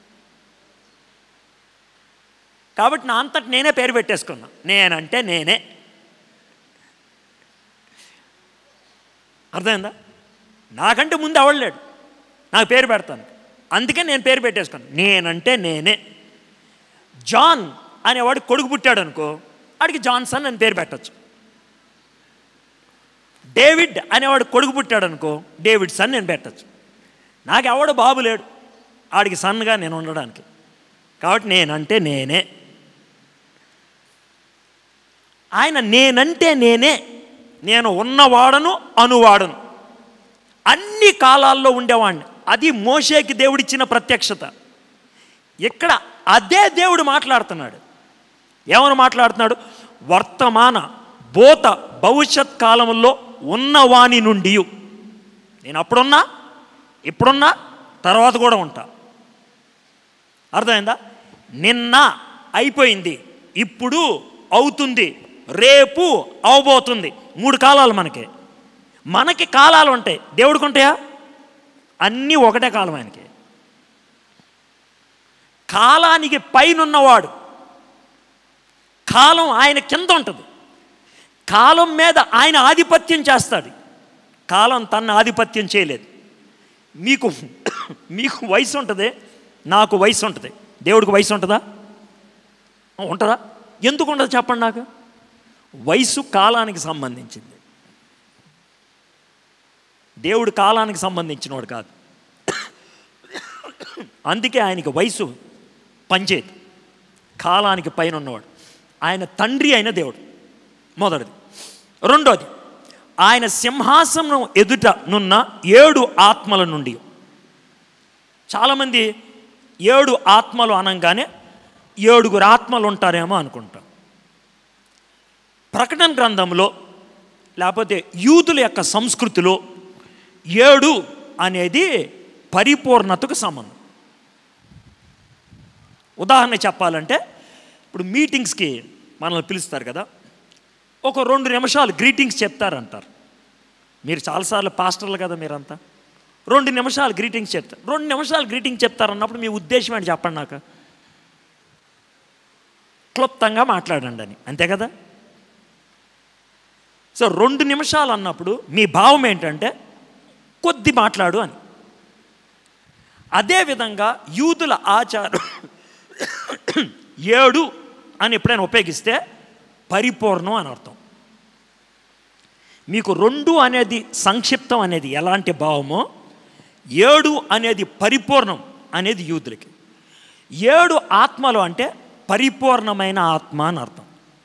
కాబట్టి నా అంతటి నేనే పేరు పెట్టేసుకున్నా నేనంటే నేనే అర్థమైందా నాకంటే ముందు ఎవడు లేడు నాకు పేరు పెడతాను అందుకే నేను పేరు పెట్టేసుకున్నాను నేనంటే నేనే జాన్ అనేవాడు కొడుకు పుట్టాడు అనుకో ఆడికి జాన్సన్ అని పేరు పెట్టచ్చు డేవిడ్ అనేవాడు కొడుకు పుట్టాడు అనుకో డేవిడ్ సన్ నేను పెట్టచ్చు నాకు ఎవడు బాబు లేడు ఆడికి సన్గా నేను ఉండడానికి కాబట్టి నేనంటే నేనే ఆయన నేనంటే నేనే నేను ఉన్నవాడను అనువాడను అన్ని కాలాల్లో ఉండేవాడిని అది మోషేకి దేవుడిచ్చిన ప్రత్యక్షత ఇక్కడ అదే దేవుడు మాట్లాడుతున్నాడు ఏమని మాట్లాడుతున్నాడు వర్తమాన భూత భవిష్యత్ కాలంలో ఉన్నవాని నుండి నేను అప్పుడున్నా ఇప్పుడున్నా తర్వాత కూడా ఉంటా అర్థమైందా నిన్న అయిపోయింది ఇప్పుడు అవుతుంది రేపు అవబోతుంది మూడు కాలాలు మనకి మనకి కాలాలు ఉంటాయి దేవుడికి ఉంటాయా అన్నీ ఒకటే కాలం ఆయనకి కాలానికి పైనున్నవాడు కాలం ఆయన కింద ఉంటుంది కాలం మీద ఆయన ఆధిపత్యం చేస్తాడు కాలం తన ఆధిపత్యం చేయలేదు మీకు మీకు వయసు ఉంటుంది నాకు వయసు ఉంటుంది దేవుడికి వయసు ఉంటుందా ఉంటుందా ఎందుకు ఉండదు చెప్పండి నాకు వయసు కాలానికి సంబంధించింది దేవుడు కాలానికి సంబంధించినవాడు కాదు అందుకే ఆయనకి వయసు పనిచేయదు కాలానికి పైన ఉన్నవాడు ఆయన తండ్రి అయిన దేవుడు మొదటిది రెండోది ఆయన సింహాసనం ఎదుట నున్న ఏడు ఆత్మల నుండి చాలామంది ఏడు ఆత్మలు అనగానే ఏడుగురు ఆత్మలు ఉంటారేమో అనుకుంటాం ప్రకటన గ్రంథంలో లేకపోతే యూదుల యొక్క సంస్కృతిలో ఏడు అనేది పరిపూర్ణతకు సంబంధం ఉదాహరణ చెప్పాలంటే ఇప్పుడు మీటింగ్స్కి మనల్ని పిలుస్తారు కదా ఒక రెండు నిమిషాలు గ్రీటింగ్స్ చెప్తారంటారు మీరు చాలాసార్లు పాస్టర్లు కదా మీరంతా రెండు నిమిషాలు గ్రీటింగ్స్ చెప్తారు రెండు నిమిషాలు గ్రీటింగ్ చెప్తారన్నప్పుడు మీ ఉద్దేశం ఏంటి చెప్పండి నాకు క్లుప్తంగా మాట్లాడండి అని అంతే కదా సో రెండు నిమిషాలు అన్నప్పుడు మీ భావం ఏంటంటే కొద్ది మాట్లాడు అని అదేవిధంగా యూదుల ఆచారం ఏడు అని ఎప్పుడైనా ఉపయోగిస్తే పరిపూర్ణం అని అర్థం మీకు రెండు అనేది సంక్షిప్తం అనేది ఎలాంటి భావమో ఏడు అనేది పరిపూర్ణం అనేది యూదులకి ఏడు ఆత్మలు అంటే పరిపూర్ణమైన ఆత్మ అని అర్థం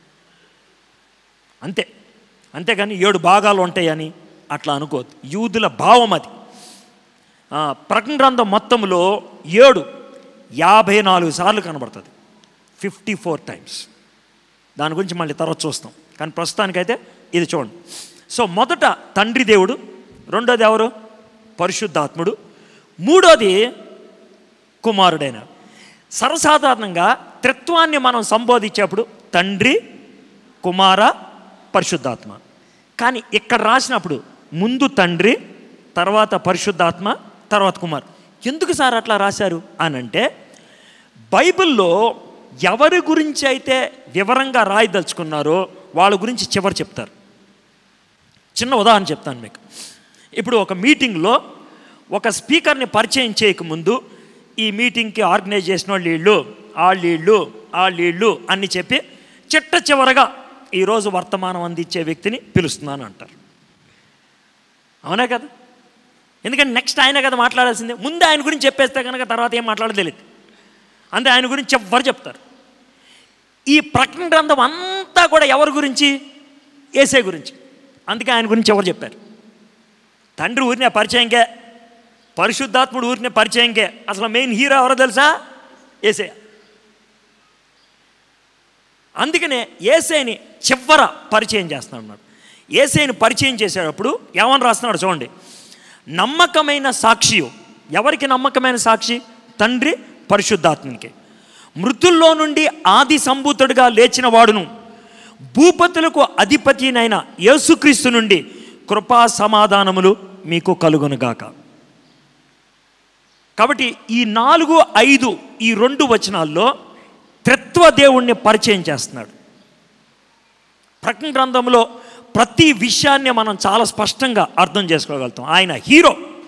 అంతే అంతేగాని ఏడు భాగాలు ఉంటాయని అట్లా అనుకోవద్దు యూదుల భావం అది ఆ, ప్రకటన గ్రంథం మొత్తంలో ఏడు యాభై నాలుగు సార్లు కనబడుతుంది ఫిఫ్టీ ఫోర్ టైమ్స్ దాని గురించి మళ్ళీ తర్వాత చూస్తాం కానీ ప్రస్తుతానికైతే ఇది చూడండి సో మొదట తండ్రి దేవుడు రెండోది ఎవరు పరిశుద్ధాత్ముడు మూడోది కుమారుడైన సర్వసాధారణంగా త్రిత్వాన్ని మనం సంబోధించేప్పుడు తండ్రి కుమార పరిశుద్ధాత్మ కానీ ఇక్కడ రాసినప్పుడు ముందు తండ్రి తర్వాత పరిశుద్ధాత్మ తర్వాత కుమార్ ఎందుకు సార్ అట్లా రాశారు అని అంటే బైబిల్లో ఎవరి గురించి అయితే వివరంగా రాయదలుచుకున్నారో వాళ్ళ గురించి చివరి చెప్తారు చిన్న ఉదాహరణ చెప్తాను మీకు ఇప్పుడు ఒక మీటింగ్లో ఒక స్పీకర్ని పరిచయం చేయకముందు ఈ మీటింగ్కి ఆర్గనైజ్ చేసిన వాళ్ళు వీళ్ళు వాళ్ళు వీళ్ళు వాళ్ళు వీళ్ళు అని చెప్పి చిట్ట చివరగా ఈరోజు వర్తమానం అందించే వ్యక్తిని పిలుస్తున్నాను అంటారు అవునా కదా ఎందుకంటే నెక్స్ట్ ఆయన కదా మాట్లాడాల్సిందే ముందు ఆయన గురించి చెప్పేస్తే కనుక తర్వాత ఏం మాట్లాడదో తెలియదు అంతే ఆయన గురించి ఎవరు చెప్తారు ఈ ప్రకటన గ్రంథం అంతా కూడా ఎవరి గురించి ఏసే గురించి అందుకే ఆయన గురించి ఎవరు చెప్పారు తండ్రి ఊరినే పరిచయంకే పరిశుద్ధాత్ముడు ఊరినే పరిచయంకే అసలు మెయిన్ హీరో ఎవరో తెలుసా ఏసే అందుకనే ఏసేని చివర పరిచయం చేస్తున్నాడు అన్నాడు ఏసేని పరిచయం చేసేటప్పుడు ఏమని రాస్తున్నాడు చూడండి నమ్మకమైన సాక్షి ఎవరికి నమ్మకమైన సాక్షి తండ్రి పరిశుద్ధాత్మనికి మృతుల్లో నుండి ఆది సంభూతుడిగా లేచిన వాడును భూపతులకు అధిపతినైన యేసుక్రీస్తు నుండి కృపా సమాధానములు మీకు కలుగునుగాక కాబట్టి ఈ నాలుగు ఐదు ఈ రెండు వచనాల్లో త్రిత్వ దేవుణ్ణి పరిచయం చేస్తున్నాడు ప్రకటన గ్రంథంలో ప్రతి విషయాన్ని మనం చాలా స్పష్టంగా అర్థం చేసుకోగలుగుతాం ఆయన హీరో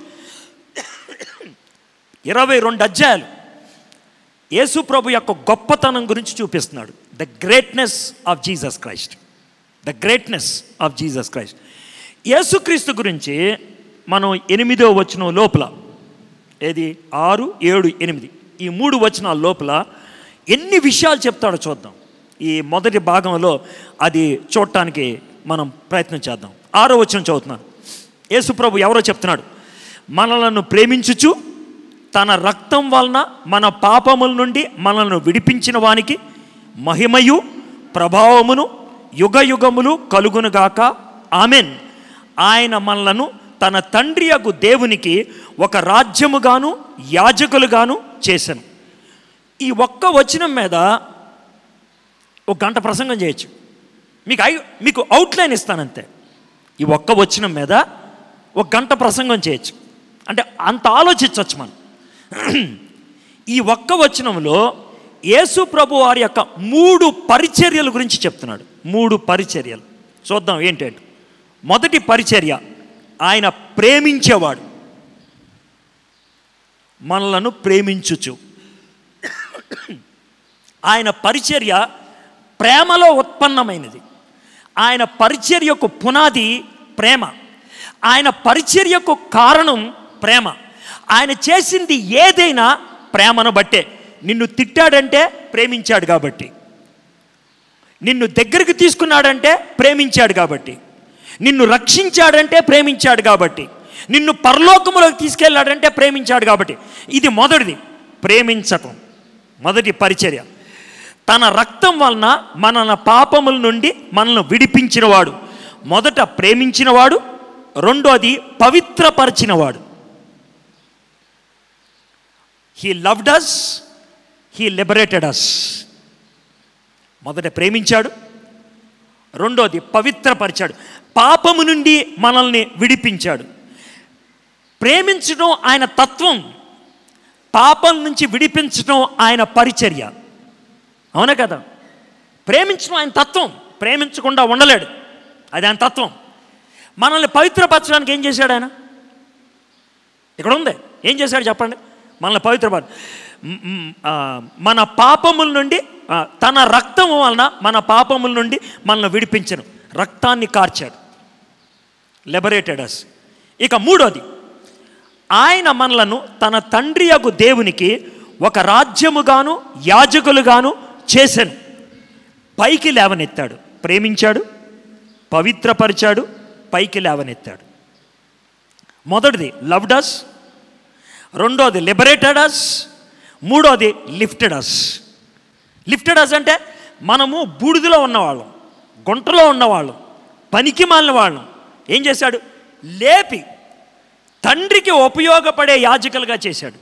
ఇరవై రెండు అధ్యాయాలు యేసు ప్రభు యొక్క గొప్పతనం గురించి చూపిస్తున్నాడు the greatness of Jesus Christ the greatness of Jesus Christ యేసుక్రీస్తు గురించి మనం ఎనిమిదో వచనం లోపల ఏది ఆరు ఏడు ఎనిమిది ఈ మూడు వచనాల లోపల ఎన్ని విషయాలు చెప్తాడో చూద్దాం ఈ మొదటి భాగంలో అది చూడటానికి మనం ప్రయత్నం చేద్దాం ఆరో వచనం చదువుతున్నాను యేసుప్రభు ఎవరో చెప్తున్నాడు మనలను ప్రేమించుచు తన రక్తం వలన మన పాపముల నుండి మనల్ని విడిపించిన వానికి మహిమయు ప్రభావమును యుగ యుగములు కలుగునుగాక ఆమెన్ ఆయన మనలను తన తండ్రి యగు దేవునికి ఒక రాజ్యముగాను యాజకులుగాను చేశాను ఈ ఒక్క వచనం మీద ఒక గంట ప్రసంగం చేయొచ్చు మీకు ఐ మీకు అవుట్లైన్ ఇస్తానంతే ఈ ఒక్క వచనం మీద ఒక గంట ప్రసంగం చేయొచ్చు అంటే అంత ఆలోచించవచ్చు మనం ఈ ఒక్క వచనంలో యేసు ప్రభు వారి యొక్క మూడు పరిచర్యల గురించి చెప్తున్నాడు మూడు పరిచర్యలు చూద్దాం ఏంటంటే మొదటి పరిచర్య ఆయన ప్రేమించేవాడు మనలను ప్రేమించుచు ఆయన పరిచర్య ప్రేమలో ఉత్పన్నమైనది ఆయన పరిచర్యకు పునాది ప్రేమ ఆయన పరిచర్యకు కారణం ప్రేమ ఆయన చేసింది ఏదైనా ప్రేమను బట్టే నిన్ను తిట్టాడంటే ప్రేమించాడు కాబట్టి నిన్ను దగ్గరికి తీసుకున్నాడంటే ప్రేమించాడు కాబట్టి నిన్ను రక్షించాడంటే ప్రేమించాడు కాబట్టి నిన్ను పరలోకములోకి తీసుకెళ్ళాడంటే ప్రేమించాడు కాబట్టి ఇది మొదటిది ప్రేమించటం మొదటి పరిచర్య తన రక్తం వలన మన పాపముల నుండి మనల్ని విడిపించినవాడు మొదట ప్రేమించినవాడు రెండోది పవిత్రపరిచినవాడు he loved us he liberated us మొదట ప్రేమించాడు రెండోది పవిత్రపరిచాడు పాపము నుండి మనల్ని విడిపించాడు ప్రేమించడం ఆయన తత్వం పాపం నుంచి విడిపించడం ఆయన పరిచర్య అవునా కదా ప్రేమించడం ఆయన తత్వం ప్రేమించకుండా ఉండలేడు అది ఆయన తత్వం మనల్ని పవిత్రపరచడానికి ఏం చేశాడు ఆయన ఇక్కడ ఉంది ఏం చేశాడు చెప్పండి మనల్ని పవిత్రపర మ్, మ్, ఆ, మన పాపముల నుండి ఆ, తన రక్తం వలన మన పాపముల నుండి మనల్ని విడిపించను రక్తాన్ని కార్చాడు లిబరేటెడ్ అస్ ఇక మూడోది ఆయన మనలను తన తండ్రి యగు దేవునికి ఒక రాజ్యముగాను యాజకులుగాను చేశాను పైకి లేవనెత్తాడు ప్రేమించాడు పవిత్రపరిచాడు పైకి లేవనెత్తాడు మొదటిది లవ్డ్ అస్ రెండోది లిబరేటెడ్ అస్ మూడోది లిఫ్టెడ్ అస్ లిఫ్టెడ్ అస్ అంటే మనము బూడిదలో ఉన్నవాళ్ళం గుంటలో ఉన్నవాళ్ళం పనికి మాలిన వాళ్ళం ఏం చేశాడు లేపి తండ్రికి ఉపయోగపడే యాజకులుగా చేశాడు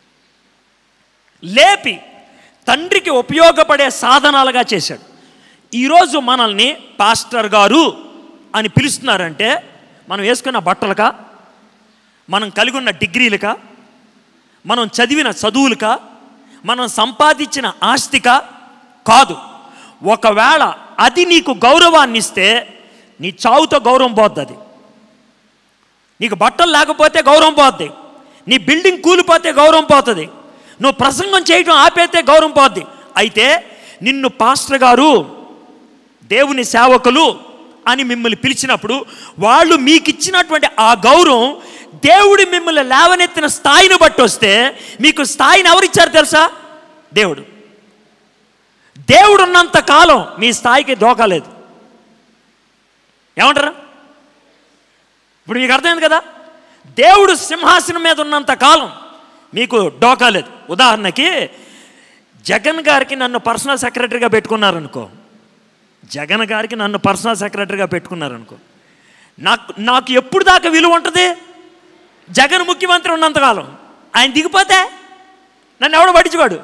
లేపి తండ్రికి ఉపయోగపడే సాధనాలుగా చేశాడు ఈరోజు మనల్ని పాస్టర్ గారు అని పిలుస్తున్నారంటే మనం వేసుకున్న బట్టలకా మనం కలిగి ఉన్న డిగ్రీలకా మనం చదివిన చదువులకా మనం సంపాదించిన ఆస్తికా కాదు ఒకవేళ అది నీకు గౌరవాన్ని ఇస్తే నీ చావుతో గౌరవం పోద్ది అది నీకు బట్టలు లేకపోతే గౌరవం పోద్ది నీ బిల్డింగ్ కూలిపోతే గౌరవం పోతుంది నువ్వు ప్రసంగం చేయటం ఆపేస్తే గౌరవం పోద్ది అయితే నిన్ను పాస్టర్ గారు దేవుని సేవకులు అని మిమ్మల్ని పిలిచినప్పుడు వాళ్ళు మీకు ఇచ్చినటువంటి ఆ గౌరవం దేవుడు మిమ్మల్ని లేవనెత్తిన స్థాయిని బట్టి వస్తే మీకు స్థాయిని ఎవరిచ్చారు తెలుసా దేవుడు దేవుడు ఉన్నంత కాలం మీ స్థాయికి దోకలేదు ఏమంటారా ఇప్పుడు మీకు అర్థమైంది కదా దేవుడు సింహాసనం మీద ఉన్నంత కాలం మీకు డోకాలేదు ఉదాహరణకి జగన్ గారికి నన్ను పర్సనల్ సెక్రటరీగా పెట్టుకున్నారనుకో జగన్ గారికి నన్ను పర్సనల్ సెక్రటరీగా పెట్టుకున్నారనుకో నాకు నాకు ఎప్పుడు దాకా విలువ ఉంటుంది జగన్ ముఖ్యమంత్రి ఉన్నంతకాలం ఆయన దిగిపోతే నన్ను ఎవడు పట్టించుకోడు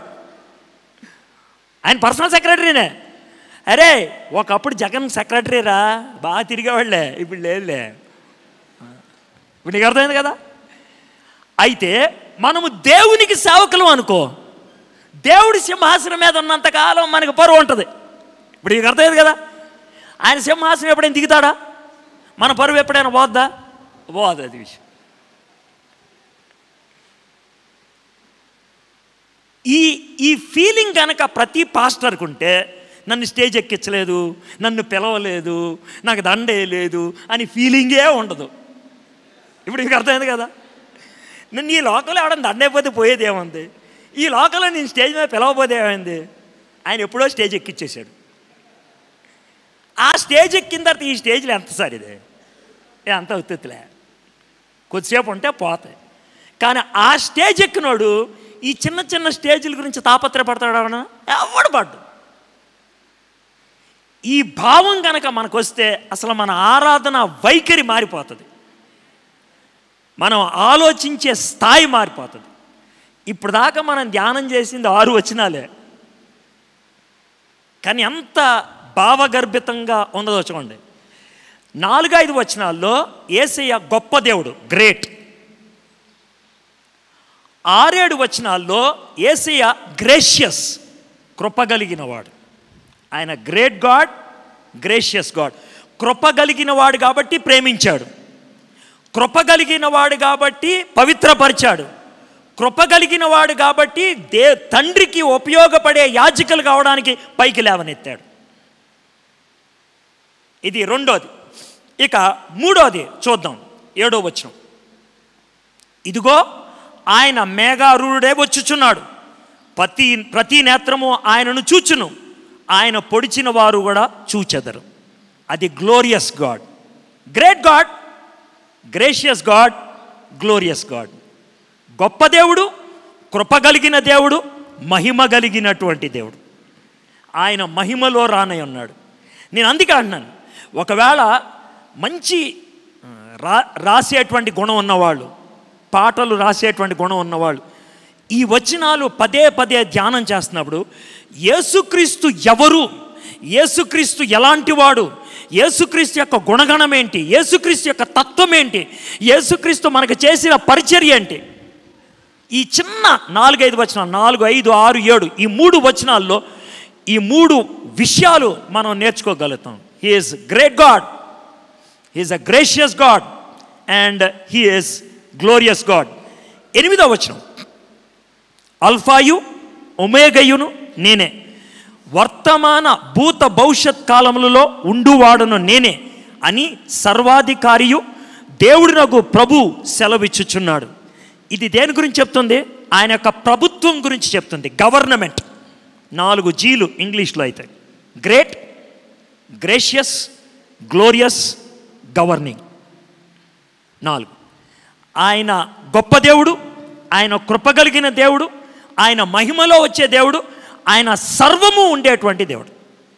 ఆయన పర్సనల్ సెక్రటరీనే అరే ఒకప్పుడు జగన్ సెక్రటరీరా బాగా తిరిగేవాళ్ళే ఇప్పుడు లేదులే ఇప్పుడు నీకు అర్థమైంది కదా అయితే మనము దేవునికి సేవకులం అనుకో దేవుడి సింహాసనం మీద ఉన్నంతకాలం మనకు పరువు ఉంటుంది ఇప్పుడు నీకు అర్థమైంది కదా ఆయన సింహాసనం ఎప్పుడైనా దిగుతాడా మన పరువు ఎప్పుడైనా పోద్దా పోదు అది విషయం ఈ ఈ ఫీలింగ్ కనుక ప్రతి పాస్టర్కి ఉంటే నన్ను స్టేజ్ ఎక్కించలేదు నన్ను పిలవలేదు నాకు దండే లేదు అని ఫీలింగే ఉండదు ఇప్పుడు మీకు అర్థమైంది కదా నన్ను ఈ లోకంలో ఎవడన్నా దండైపోతే పోయేది ఏముంది ఈ లోకంలో నేను స్టేజ్ మీద పిలవపోతే ఏమైంది ఆయన ఎప్పుడో స్టేజ్ ఎక్కిచ్చేసాడు ఆ స్టేజ్ ఎక్కిన తర్వాత ఈ స్టేజ్లో ఎంత సార్ ఇది ఏ అంత ఉత్తులే కొద్దిసేపు ఉంటే పోతాయి కానీ ఆ స్టేజ్ ఎక్కినోడు ఈ చిన్న చిన్న స్టేజ్ల గురించి తాపత్రపడతాడు అవన ఎవడు పడ్డు ఈ భావం కనుక మనకు వస్తే అసలు మన ఆరాధన వైఖరి మారిపోతుంది మనం ఆలోచించే స్థాయి మారిపోతుంది ఇప్పుడు దాకా మనం ధ్యానం చేసింది ఆరు వచనాలే కానీ ఎంత భావగర్భితంగా ఉన్నదో చూడండి నాలుగైదు వచనాల్లో ఏసయ్య గొప్ప దేవుడు గ్రేట్ ఆరేడు వచనాల్లో ఏసయ్య గ్రేషియస్ కృపగలిగిన వాడు ఆయన గ్రేట్ గాడ్ గ్రేషియస్ గాడ్ కృపగలిగిన వాడు కాబట్టి ప్రేమించాడు కృపగలిగిన వాడు కాబట్టి పవిత్రపరిచాడు కృపగలిగిన వాడు కాబట్టి దే తండ్రికి ఉపయోగపడే యాజకులు కావడానికి పైకి లేవనెత్తాడు ఇది రెండోది ఇక మూడోది చూద్దాం ఏడో వచనం ఇదిగో ఆయన మేఘారుడే వచ్చుచున్నాడు ప్రతి ప్రతి నేత్రము ఆయనను చూచును ఆయన పొడిచిన వారు కూడా చూచెదరు అది glorious God great God gracious God glorious God గొప్ప దేవుడు కృప కలిగిన దేవుడు మహిమ కలిగినటువంటి దేవుడు ఆయన మహిమలో రానై ఉన్నాడు నేను అందుకే అంటున్నాను ఒకవేళ మంచి ఆ, రా రాసేటువంటి గుణం ఉన్నవాళ్ళు పాటలు రాసేటువంటి గుణం ఉన్నవాళ్ళు ఈ వచనాలు పదే పదే ధ్యానం చేస్తున్నప్పుడు యేసుక్రీస్తు ఎవరు యేసుక్రీస్తు ఎలాంటి వాడు యేసుక్రీస్తు యొక్క గుణగణం ఏంటి యేసుక్రీస్తు యొక్క తత్వం ఏంటి యేసుక్రీస్తు మనకు చేసిన పరిచర్య ఏంటి ఈ చిన్న నాలుగైదు వచనాలు నాలుగు ఐదు ఆరు ఏడు ఈ మూడు వచనాల్లో ఈ మూడు విషయాలు మనం నేర్చుకోగలుగుతాం he is great God he is a gracious God and he is glorious God ఎనిమిదో వచనం అల్ఫాయు ఒమేగయును నేనే వర్తమాన భూత భవిష్యత్ కాలములలో ఉండువాడును నేనే అని సర్వాధికారియు దేవుడినకు ప్రభు సెలవిచ్చుచున్నాడు ఇది దేని గురించి చెప్తుంది ఆయన యొక్క ప్రభుత్వం గురించి చెప్తుంది గవర్నమెంట్ నాలుగు జీలు ఇంగ్లీష్లో అయితే గ్రేట్ గ్రేషియస్ గ్లోరియస్ గవర్నింగ్ నాలుగు ఆయన గొప్ప దేవుడు ఆయన కృపగలిగిన దేవుడు ఆయన మహిమలో వచ్చే దేవుడు ఆయన సర్వము ఉండేటువంటి దేవుడు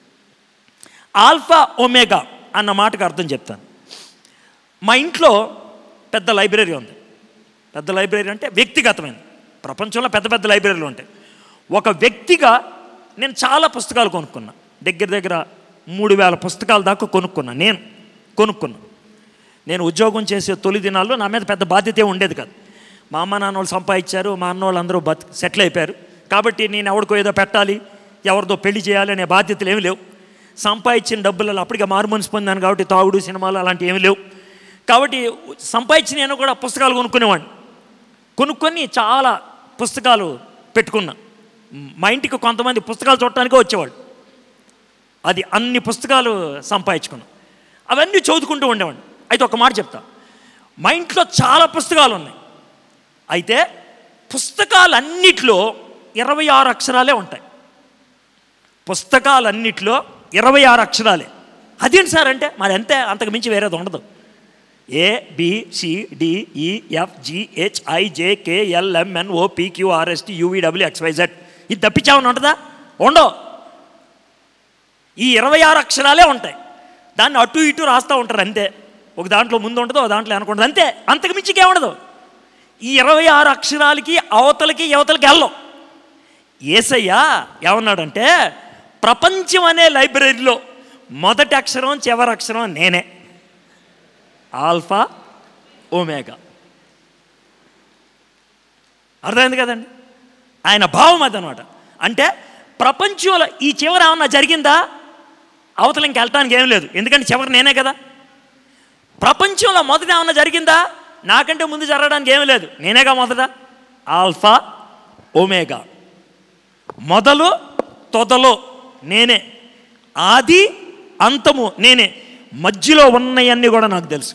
ఆల్ఫా ఒమేగా అన్న మాటకు అర్థం చెప్తాను మా ఇంట్లో పెద్ద లైబ్రరీ ఉంది పెద్ద లైబ్రరీ అంటే వ్యక్తిగతమైనది ప్రపంచంలో పెద్ద పెద్ద లైబ్రరీలు ఉంటాయి ఒక వ్యక్తిగా నేను చాలా పుస్తకాలు కొనుక్కున్నా దగ్గర దగ్గర మూడు వేల పుస్తకాల దాకా కొనుక్కున్నా నేను కొనుక్కున్నా నేను ఉద్యోగం చేసే తొలి దినాల్లో నా మీద పెద్ద బాధ్యత ఏం ఉండేది కాదు మా అమ్మ నాన్న వాళ్ళు సంపాదించారు మా అన్న వాళ్ళు అందరూ బత్ సెటిల్ అయిపోయారు కాబట్టి నేను ఎవరికో ఏదో పెట్టాలి ఎవరిదో పెళ్లి చేయాలి అనే బాధ్యతలు ఏమి లేవు సంపాదించిన డబ్బులలో అప్పటికే మారు మనసు పొందాను కాబట్టి తాగుడు సినిమాలు అలాంటివి ఏమి లేవు కాబట్టి సంపాదించిన నేను కూడా పుస్తకాలు కొనుక్కునేవాడిని కొనుక్కొని చాలా పుస్తకాలు పెట్టుకున్నా మా ఇంటికి కొంతమంది పుస్తకాలు చూడటానికే వచ్చేవాళ్ళు అది అన్ని పుస్తకాలు సంపాదించుకున్నాం అవన్నీ చదువుకుంటూ ఉండేవాడిని అయితే ఒక మాట చెప్తా మా ఇంట్లో చాలా పుస్తకాలు ఉన్నాయి అయితే పుస్తకాలన్నిట్లో ఇరవై ఆరు అక్షరాలే ఉంటాయి పుస్తకాలన్నిట్లో ఇరవై ఆరు అక్షరాలే అదేంటి సార్ అంటే మరి అంతే అంతకు మించి వేరేది ఉండదు A B C D E F G H I J K L M N O P Q R S T U V W X Y Z ఇది తప్పించామని ఉంటుందా ఉండవు ఈ ఇరవై ఆరు అక్షరాలే ఉంటాయి దాన్ని అటు ఇటు రాస్తూ ఉంటారు అంతే ఒక దాంట్లో ముందు ఉంటుంది ఒక దాంట్లో వెనక ఉంటుంది అంతే అంతకు మించికే ఉండదు ఈ ఇరవై ఆరు అక్షరాలకి అవతలకి యువతలకి వెళ్ళం ఏసయ్య ఏమన్నాడంటే ప్రపంచం అనే లైబ్రరీలో మొదటి అక్షరం చివరి అక్షరం నేనే ఆల్ఫా ఓమేగా అర్థమైంది కదండి ఆయన భావం అదనమాట అంటే ప్రపంచంలో ఈ చివర ఏమన్నా జరిగిందా అవతల ఇంక వెళ్ళటానికి ఏం లేదు ఎందుకంటే చివరి నేనే కదా ప్రపంచంలో మొదట ఏమన్నా జరిగిందా నాకంటే ముందు జరగడానికి ఏమీ లేదు నేనేగా మొదట ఆల్ఫా ఓమేగా మొదలు తొదలు నేనే ఆది అంతము నేనే మధ్యలో ఉన్నవన్నీ కూడా నాకు తెలుసు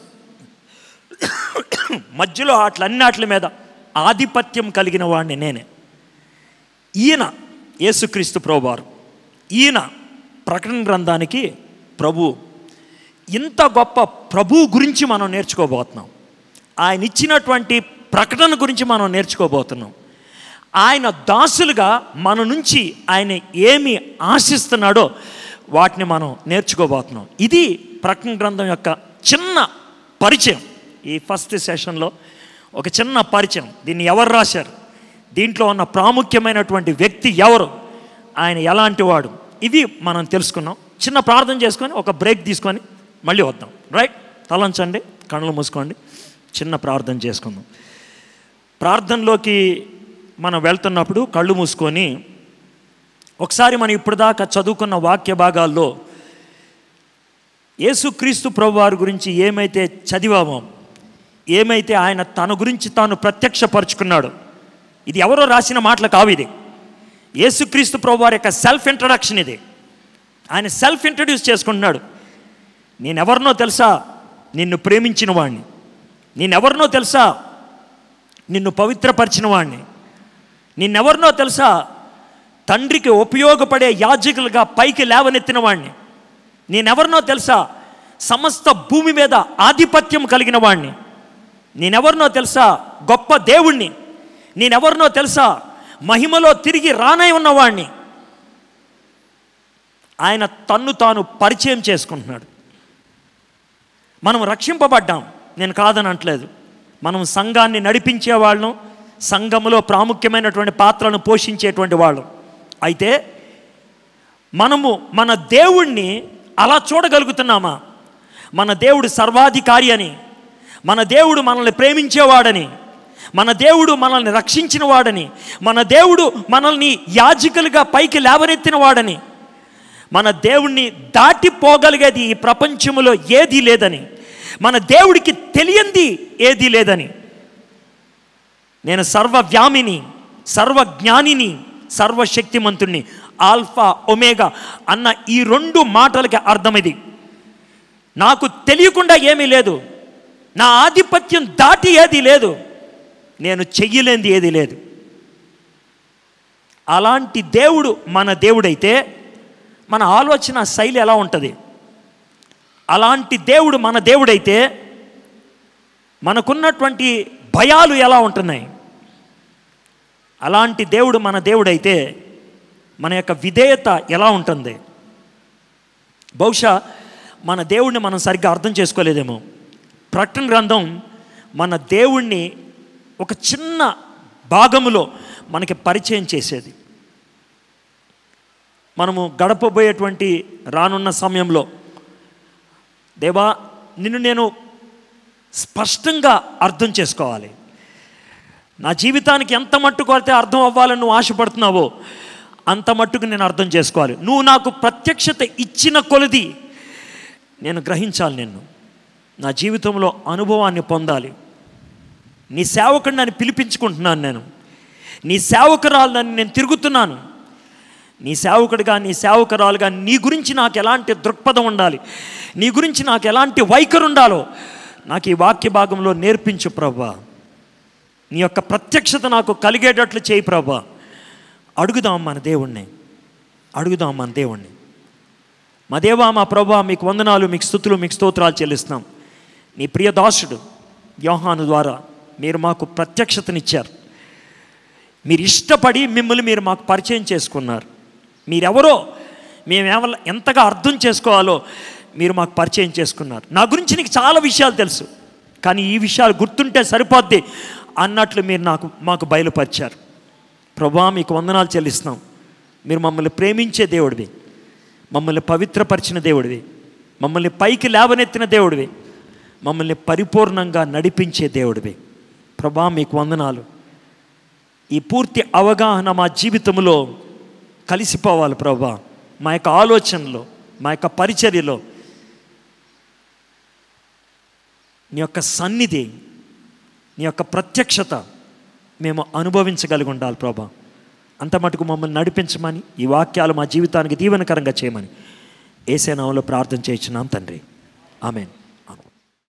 మధ్యలో అట్లన్నిటి మీద ఆధిపత్యం కలిగిన వాడిని నేనే ఈయన యేసుక్రీస్తు ప్రోబారు ఈయన ప్రకటన గ్రంథానికి ప్రభు ఇంత గొప్ప ప్రభు గురించి మనం నేర్చుకోబోతున్నాం ఆయన ఇచ్చినటువంటి ప్రకటన గురించి మనం నేర్చుకోబోతున్నాం ఆయన దాసులుగా మన నుంచి ఆయన ఏమి ఆశిస్తున్నాడో వాటిని మనం నేర్చుకోబోతున్నాం ఇది ప్రకటన గ్రంథం యొక్క చిన్న పరిచయం ఈ ఫస్ట్ సెషన్లో ఒక చిన్న పరిచయం దీన్ని ఎవరు రాశారు దీంట్లో ఉన్న ప్రాముఖ్యమైనటువంటి వ్యక్తి ఎవరు ఆయన ఎలాంటి వాడు ఇవి మనం తెలుసుకున్నాం చిన్న ప్రార్థన చేసుకొని ఒక బ్రేక్ తీసుకొని మళ్ళీ వద్దాం రైట్ తలంచండి కళ్ళు మూసుకోండి చిన్న ప్రార్థన చేసుకుందాం ప్రార్థనలోకి మనం వెళ్తున్నప్పుడు కళ్ళు మూసుకొని ఒకసారి మనం ఇప్పుడు దాకా చదువుకున్న వాక్య భాగాల్లో యేసుక్రీస్తు ప్రభు వారి గురించి ఏమైతే చదివామో ఏమైతే ఆయన తన గురించి తాను ప్రత్యక్షపరుచుకున్నాడో ఇది ఎవరో రాసిన మాటలు కావు ఇది యేసుక్రీస్తు ప్రభు వారి యొక్క సెల్ఫ్ ఇంట్రడక్షన్ ఇది ఆయన సెల్ఫ్ ఇంట్రడ్యూస్ చేసుకుంటున్నాడు నేనెవరినో తెలుసా నిన్ను ప్రేమించిన వాడిని నేనెవరినో తెలుసా నిన్ను పవిత్రపరిచిన వాడిని నిన్నెవరినో తెలుసా తండ్రికి ఉపయోగపడే యాజకులుగా పైకి లేవనెత్తిన వాడిని నేనెవరినో తెలుసా సమస్త భూమి మీద ఆధిపత్యం కలిగిన వాడిని నేనెవరినో తెలుసా గొప్ప దేవుణ్ణి నేనెవరినో తెలుసా మహిమలో తిరిగి రానై ఉన్నవాణ్ణి ఆయన తన్ను తాను పరిచయం చేసుకుంటున్నాడు మనం రక్షింపబడ్డాం నేను కాదని అంటలేదు మనం సంఘాన్ని నడిపించే వాళ్ళం సంఘములో ప్రాముఖ్యమైనటువంటి పాత్రలను పోషించేటువంటి వాళ్ళం అయితే మనము మన దేవుణ్ణి అలా చూడగలుగుతున్నామా మన దేవుడు సర్వాధికారి అని మన దేవుడు మనల్ని ప్రేమించేవాడని మన దేవుడు మనల్ని రక్షించిన వాడని మన దేవుడు మనల్ని యాజకులుగా పైకి లేవనెత్తిన వాడని మన దేవుణ్ణి దాటిపోగలిగేది ఈ ప్రపంచంలో ఏదీ లేదని మన దేవుడికి తెలియంది ఏదీ లేదని నేను సర్వవ్యామిని సర్వజ్ఞానిని సర్వశక్తిమంతుణ్ణి ఆల్ఫా ఒమేగా అన్న ఈ రెండు మాటలకి అర్థం ఇది నాకు తెలియకుండా ఏమీ లేదు నా ఆధిపత్యం దాటి ఏది లేదు నేను చెయ్యలేంది ఏది లేదు అలాంటి దేవుడు మన దేవుడైతే మన ఆలోచన శైలి ఎలా ఉంటుంది అలాంటి దేవుడు మన దేవుడైతే మనకున్నటువంటి భయాలు ఎలా ఉంటున్నాయి అలాంటి దేవుడు మన దేవుడైతే మన యొక్క విధేయత ఎలా ఉంటుంది బహుశా మన దేవుణ్ణి మనం సరిగ్గా అర్థం చేసుకోలేదేమో ప్రకటన గ్రంథం మన దేవుణ్ణి ఒక చిన్న భాగములో మనకి పరిచయం చేసేది మనము గడపబోయేటువంటి రానున్న సమయంలో దేవా నిన్ను నేను స్పష్టంగా అర్థం చేసుకోవాలి నా జీవితానికి ఎంత మట్టుకు అయితే అర్థం అవ్వాలని నువ్వు ఆశపడుతున్నావో అంత మట్టుకు నేను అర్థం చేసుకోవాలి నువ్వు నాకు ప్రత్యక్షత ఇచ్చిన కొలది నేను గ్రహించాలి నిన్ను నా జీవితంలో అనుభవాన్ని పొందాలి నీ సేవకుడిని నన్ను పిలిపించుకుంటున్నాను నేను నీ సేవకురాలు నన్ను నేను తిరుగుతున్నాను నీ సేవకుడిగా నీ సేవకురాలుగా నీ గురించి నాకు ఎలాంటి దృక్పథం ఉండాలి నీ గురించి నాకు ఎలాంటి వైఖరి ఉండాలో నాకు ఈ వాక్య భాగంలో నేర్పించు ప్రభా నీ యొక్క ప్రత్యక్షత నాకు కలిగేటట్లు చేయి ప్రభా అడుగుదాం మన దేవుణ్ణి అడుగుదాం మన దేవుణ్ణి మా దేవా మా ప్రభా మీకు వందనాలు మీకు స్థుతులు మీకు స్తోత్రాలు చెల్లిస్తున్నాం నీ ప్రియ దాసుడు యోహాను ద్వారా మీరు మాకు ప్రత్యక్షతనిచ్చారు మీరు ఇష్టపడి మిమ్మల్ని మీరు మాకు పరిచయం చేసుకున్నారు మీరెవరో మేము ఏమల్ల ఎంతగా అర్థం చేసుకోవాలో మీరు మాకు పరిచయం చేసుకున్నారు నా గురించి నీకు చాలా విషయాలు తెలుసు కానీ ఈ విషయాలు గుర్తుంటే సరిపోద్ది అన్నట్లు మీరు నాకు మాకు బయలుపరిచారు ప్రభా మీకు వందనాలు చెల్లిస్తున్నాం మీరు మమ్మల్ని ప్రేమించే దేవుడివి మమ్మల్ని పవిత్రపరిచిన దేవుడివి మమ్మల్ని పైకి లేవనెత్తిన దేవుడివి మమ్మల్ని పరిపూర్ణంగా నడిపించే దేవుడివి ప్రభా మీకు వందనాలు ఈ పూర్తి అవగాహన మా జీవితంలో కలిసిపోవాలి ప్రభా మా యొక్క ఆలోచనలో మా యొక్క పరిచర్యలో నీ యొక్క సన్నిధి నీ యొక్క ప్రత్యక్షత మేము అనుభవించగలిగి ఉండాలి ప్రభా అంత మటుకు మమ్మల్ని నడిపించమని ఈ వాక్యాలు మా జీవితానికి దీవెనకరంగా చేయమని ఏసేనామంలో ప్రార్థన చేయించున్నాం తండ్రి ఆమెన్